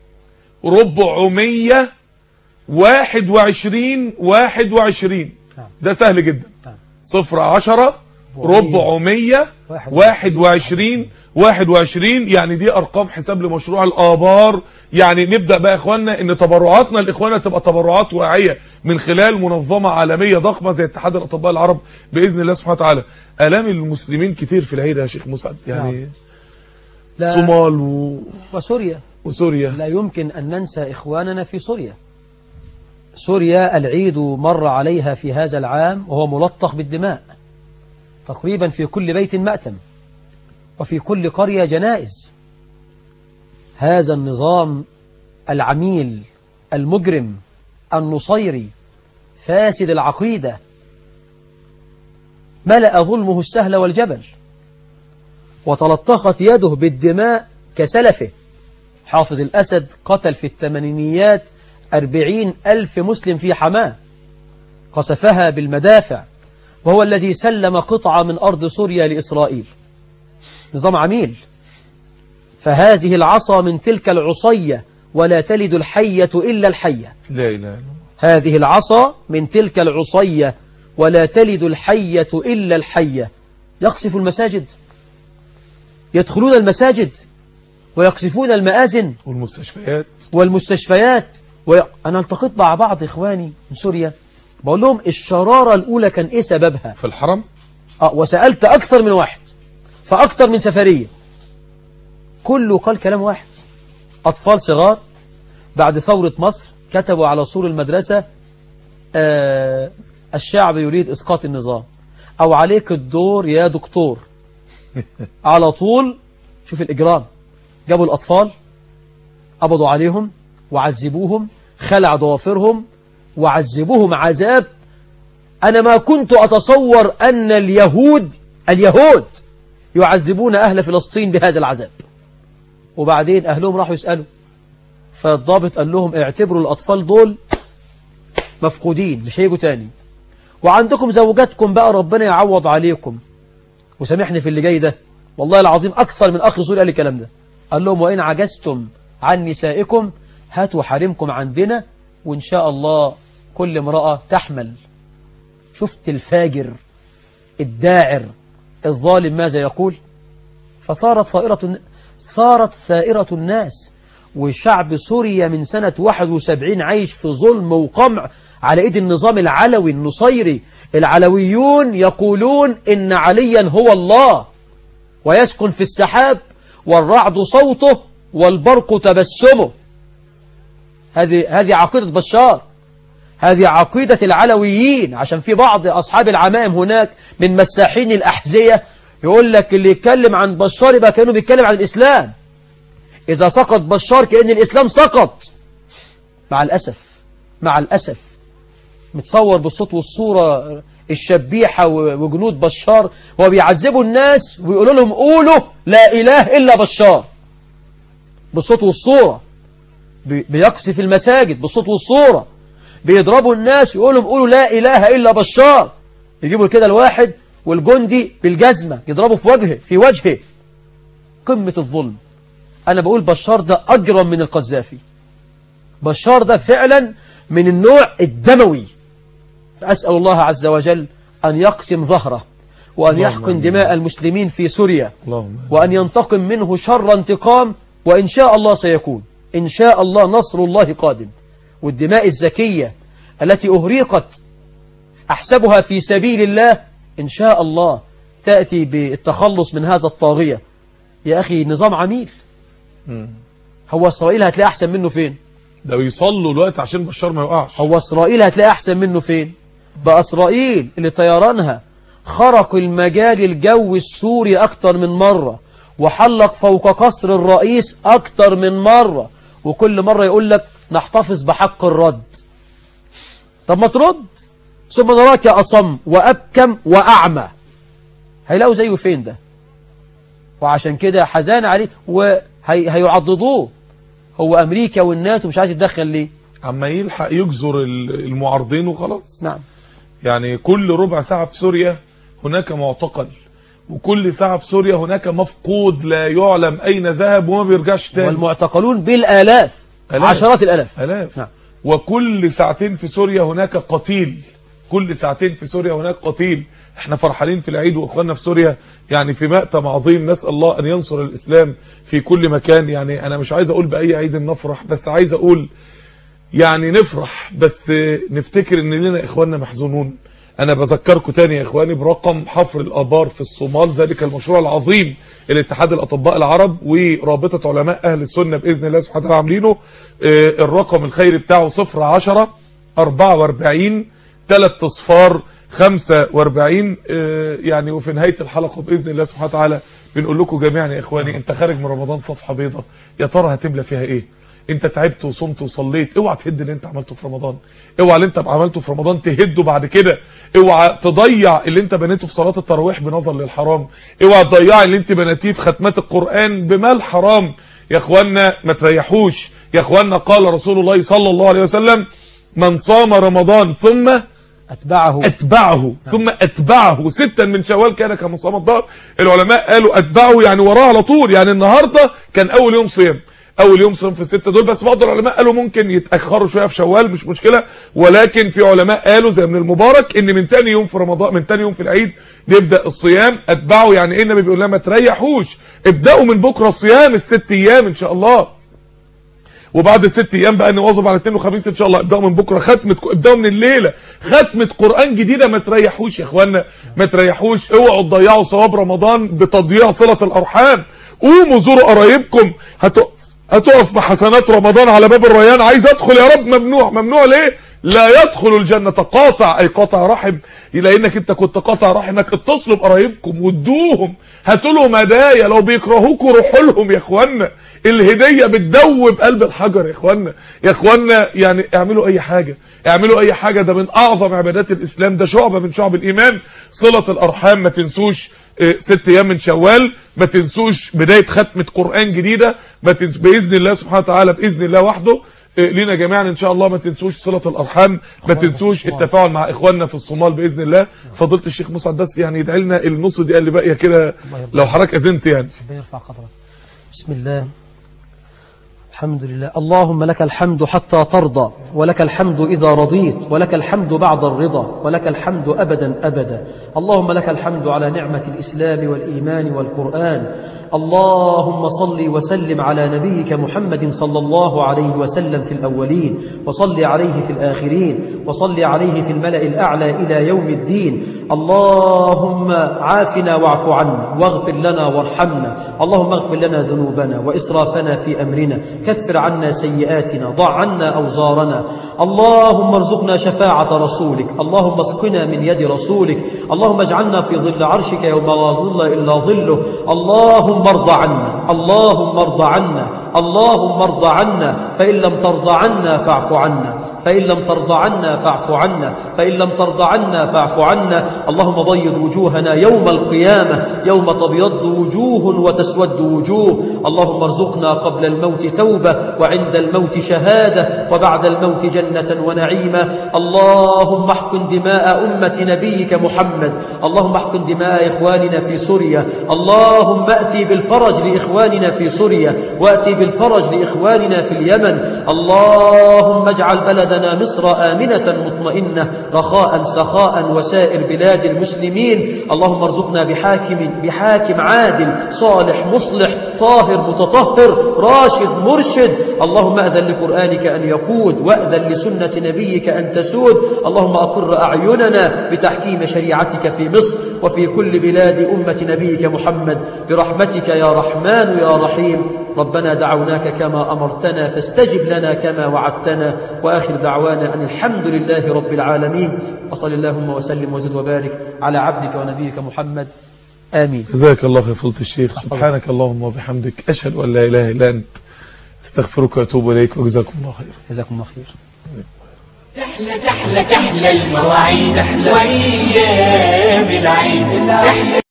ربعمية واحد وعشرين واحد وعشرين نعم. ده سهل جدا نعم. صفر عشرة ربعمية واحد واحد وعشرين واحد وعشرين يعني دي ارقام حساب لمشروع الابار يعني نبدأ بقى يا اخوانا ان تبرعاتنا لاخواننا تبقى تبرعات واعية من خلال منظمة عالمية ضخمة زي اتحاد الاطباء العرب باذن الله سبحانه وتعالى الام المسلمين كتير في العيد يا شيخ مسعد يعني لا. الصومال و... وسوريا وسوريا لا يمكن أن ننسى إخواننا في سوريا سوريا العيد مر عليها في هذا العام وهو ملطخ بالدماء تقريبا في كل بيت مأتم وفي كل قرية جنائز هذا النظام العميل المجرم النصيري فاسد العقيدة ملأ ظلمه السهل والجبل وتلطخت يده بالدماء كسلفه حافظ الأسد قتل في الثمانينيات أربعين ألف مسلم في حماه قصفها بالمدافع وهو الذي سلم قطعة من أرض سوريا لإسرائيل نظام عميل فهذه العصا من تلك العصية ولا تلد الحية إلا الحية لا اله الا الله هذه العصا من تلك العصية ولا تلد الحية إلا الحية يقصف المساجد يدخلون المساجد ويقصفون المآذن والمستشفيات والمستشفيات و... أنا التقيت مع بعض إخواني من سوريا بقول لهم الشرارة الأولى كان إيه سببها في الحرم آه وسألت أكثر من واحد فأكثر من سفرية كله قال كلام واحد أطفال صغار بعد ثورة مصر كتبوا على سور المدرسة آه الشعب يريد إسقاط النظام أو عليك الدور يا دكتور على طول شوف الإجرام جابوا الأطفال قبضوا عليهم وعذبوهم خلع ضوافرهم وعذبوهم عذاب أنا ما كنت أتصور أن اليهود اليهود يعذبون أهل فلسطين بهذا العذاب وبعدين أهلهم راحوا يسألوا فالضابط قال لهم اعتبروا الأطفال دول مفقودين مش هيجوا تاني وعندكم زوجاتكم بقى ربنا يعوض عليكم وسامحني في اللي جاي ده والله العظيم أكثر من أخ رسول قال الكلام ده قال لهم وإن عجزتم عن نسائكم هاتوا حريمكم عندنا وإن شاء الله كل امرأة تحمل شفت الفاجر الداعر الظالم ماذا يقول فصارت ثائرة صارت ثائرة الناس وشعب سوريا من سنة 71 عايش في ظلم وقمع على ايد النظام العلوي النصيري العلويون يقولون إن عليا هو الله ويسكن في السحاب والرعد صوته والبرق تبسمه هذه هذه عقيدة بشار هذه عقيدة العلويين عشان في بعض أصحاب العمائم هناك من مساحين الأحذية يقول لك اللي يتكلم عن بشار يبقى كأنه بيتكلم عن الإسلام إذا سقط بشار كأن الإسلام سقط مع الأسف مع الأسف متصور بالصوت والصورة الشبيحة وجنود بشار وهو بيعذبوا الناس ويقولوا لهم قولوا لا إله إلا بشار بالصوت والصورة بيقصف المساجد بالصوت والصورة بيضربوا الناس يقولوا لهم قولوا لا إله إلا بشار يجيبوا كده الواحد والجندي بالجزمة يضربوا في وجهه في وجهه قمة الظلم أنا بقول بشار ده أجرم من القذافي بشار ده فعلا من النوع الدموي فأسأل الله عز وجل أن يقسم ظهره وأن يحقن دماء المسلمين في سوريا اللهم وأن ينتقم منه شر انتقام وإن شاء الله سيكون إن شاء الله نصر الله قادم والدماء الزكية التي أهريقت أحسبها في سبيل الله إن شاء الله تأتي بالتخلص من هذا الطاغية يا أخي نظام عميل هو إسرائيل هتلاقي أحسن منه فين ده بيصلوا الوقت عشان بشار ما يقعش هو إسرائيل هتلاقي أحسن منه فين بقى إسرائيل اللي طيرانها خرق المجال الجوي السوري أكتر من مرة وحلق فوق قصر الرئيس أكتر من مرة وكل مرة يقول لك نحتفظ بحق الرد طب ما ترد ثم نراك أصم وأبكم وأعمى هيلاقوا زيه فين ده وعشان كده حزان عليه وهيعضدوه هو أمريكا والناتو مش عايز يتدخل ليه عما يلحق يجزر ال- المعارضين وخلاص نعم يعني كل ربع ساعة في سوريا هناك معتقل وكل ساعة في سوريا هناك مفقود لا يعلم أين ذهب وما بيرجعش تاني والمعتقلون بالآلاف آلاف. عشرات الآلاف آلاف نعم. وكل ساعتين في سوريا هناك قتيل كل ساعتين في سوريا هناك قتيل احنا فرحانين في العيد واخواننا في سوريا يعني في مأتم عظيم نسأل الله ان ينصر الاسلام في كل مكان يعني انا مش عايز اقول باي عيد نفرح بس عايز اقول يعني نفرح بس نفتكر ان لنا اخواننا محزونون انا بذكركم تاني يا اخواني برقم حفر الابار في الصومال ذلك المشروع العظيم الاتحاد الاطباء العرب ورابطه علماء اهل السنه باذن الله سبحانه وتعالى عاملينه آه، الرقم الخيري بتاعه 0 10 44 3 اصفار 45 آه، يعني وفي نهايه الحلقه باذن الله سبحانه وتعالى بنقول لكم جميعا يا اخواني انت خارج من رمضان صفحه بيضاء يا ترى هتملى فيها ايه انت تعبت وصمت وصليت اوعى تهد اللي انت عملته في رمضان اوعى اللي انت عملته في رمضان تهده بعد كده اوعى تضيع اللي انت بنيته في صلاة التراويح بنظر للحرام اوعى تضيع اللي انت بنيتيه في ختمات القرآن بمال حرام يا اخوانا ما تريحوش يا اخوانا قال رسول الله صلى الله عليه وسلم من صام رمضان ثم أتبعه اتبعه ثم اتبعه ستا من شوال كان كما صام الدهر العلماء قالوا اتبعه يعني وراه على طول يعني النهارده كان اول يوم صيام اول يوم صيام في الستة دول بس بعض العلماء قالوا ممكن يتاخروا شويه في شوال مش مشكله ولكن في علماء قالوا زي ابن المبارك ان من تاني يوم في رمضان من تاني يوم في العيد نبدا الصيام اتبعه يعني ايه النبي بيقول لنا ما تريحوش ابداوا من بكره الصيام الست ايام ان شاء الله وبعد الست ايام بقى نواظب على الاثنين وخميس ان شاء الله ابداوا من بكره ختمه ابداوا من الليله ختمه قران جديده ما تريحوش يا اخوانا ما تريحوش اوعوا تضيعوا ثواب رمضان بتضييع صله الارحام قوموا زوروا قرايبكم هتقف هتقف بحسنات رمضان على باب الريان عايز ادخل يا رب ممنوع ممنوع ليه لا يدخل الجنة قاطع أي قاطع رحم لأنك أنت كنت قاطع رحمك اتصلوا بقرايبكم وادوهم هاتوا لهم هدايا لو بيكرهوكوا روحوا لهم يا إخوانا الهدية بتدوب قلب الحجر يا إخوانا يا إخوانا يعني اعملوا أي حاجة اعملوا أي حاجة ده من أعظم عبادات الإسلام ده شعبة من شعب الإيمان صلة الأرحام ما تنسوش اه، ست ايام من شوال ما تنسوش بدايه ختمه قران جديده ما تنس باذن الله سبحانه وتعالى باذن الله وحده آه، لينا جميعا ان شاء الله ما تنسوش صله الارحام ما تنسوش التفاعل مع اخواننا في الصومال باذن الله فضيله الشيخ مسعد بس يعني يدعي لنا النص دقيقه اللي باقيه كده لو حضرتك اذنت يعني ربنا يرفع قدرك بسم الله الحمد لله اللهم لك الحمد حتى ترضى ولك الحمد إذا رضيت ولك الحمد بعد الرضا ولك الحمد أبدا أبدا اللهم لك الحمد على نعمة الإسلام والإيمان والقرآن اللهم صل وسلم على نبيك محمد صلى الله عليه وسلم في الأولين وصل عليه في الآخرين وصل عليه في الملأ الأعلى إلى يوم الدين اللهم عافنا واعف عنا واغفر لنا وارحمنا اللهم اغفر لنا ذنوبنا وإسرافنا في أمرنا كفر عنا سيئاتنا ضع عنا أوزارنا اللهم ارزقنا شفاعة رسولك اللهم اسقنا من يد رسولك اللهم اجعلنا في ظل عرشك يوم لا ظل إلا ظله اللهم ارض عنا اللهم ارض عنا اللهم ارض عنا فإن لم ترضى عنا فاعف عنا فإن لم ترضى عنا فاعف عنا فإن لم ترضى عنا فاعف عنا اللهم بيض وجوهنا يوم القيامة يوم تبيض وجوه وتسود وجوه اللهم ارزقنا قبل الموت توبة وعند الموت شهادة وبعد الموت جنة ونعيما اللهم احقن دماء أمة نبيك محمد اللهم احقن دماء إخواننا في سوريا اللهم أتي بالفرج لإخواننا في سوريا وأتي بالفرج لإخواننا في اليمن اللهم اجعل بلدنا مصر آمنة مطمئنة رخاء سخاء وسائر بلاد المسلمين اللهم ارزقنا بحاكم بحاكم عادل صالح مصلح طاهر متطهر راشد مرشد اللهم أذن لقرآنك أن يقود وأذن لسنة نبيك أن تسود اللهم أقر أعيننا بتحكيم شريعتك في مصر وفي كل بلاد أمة نبيك محمد برحمتك يا رحمن يا رحيم ربنا دعوناك كما أمرتنا فاستجب لنا كما وعدتنا وآخر دعوانا أن الحمد لله رب العالمين وصل اللهم وسلم وزد وبارك على عبدك ونبيك محمد آمين جزاك الله خير فضيله الشيخ سبحانك اللهم وبحمدك اشهد ان لا اله الا انت استغفرك واتوب اليك وجزاكم الله خير جزاكم الله خير تحلى تحلى تحلى المواعيد وأيام العيد تحلى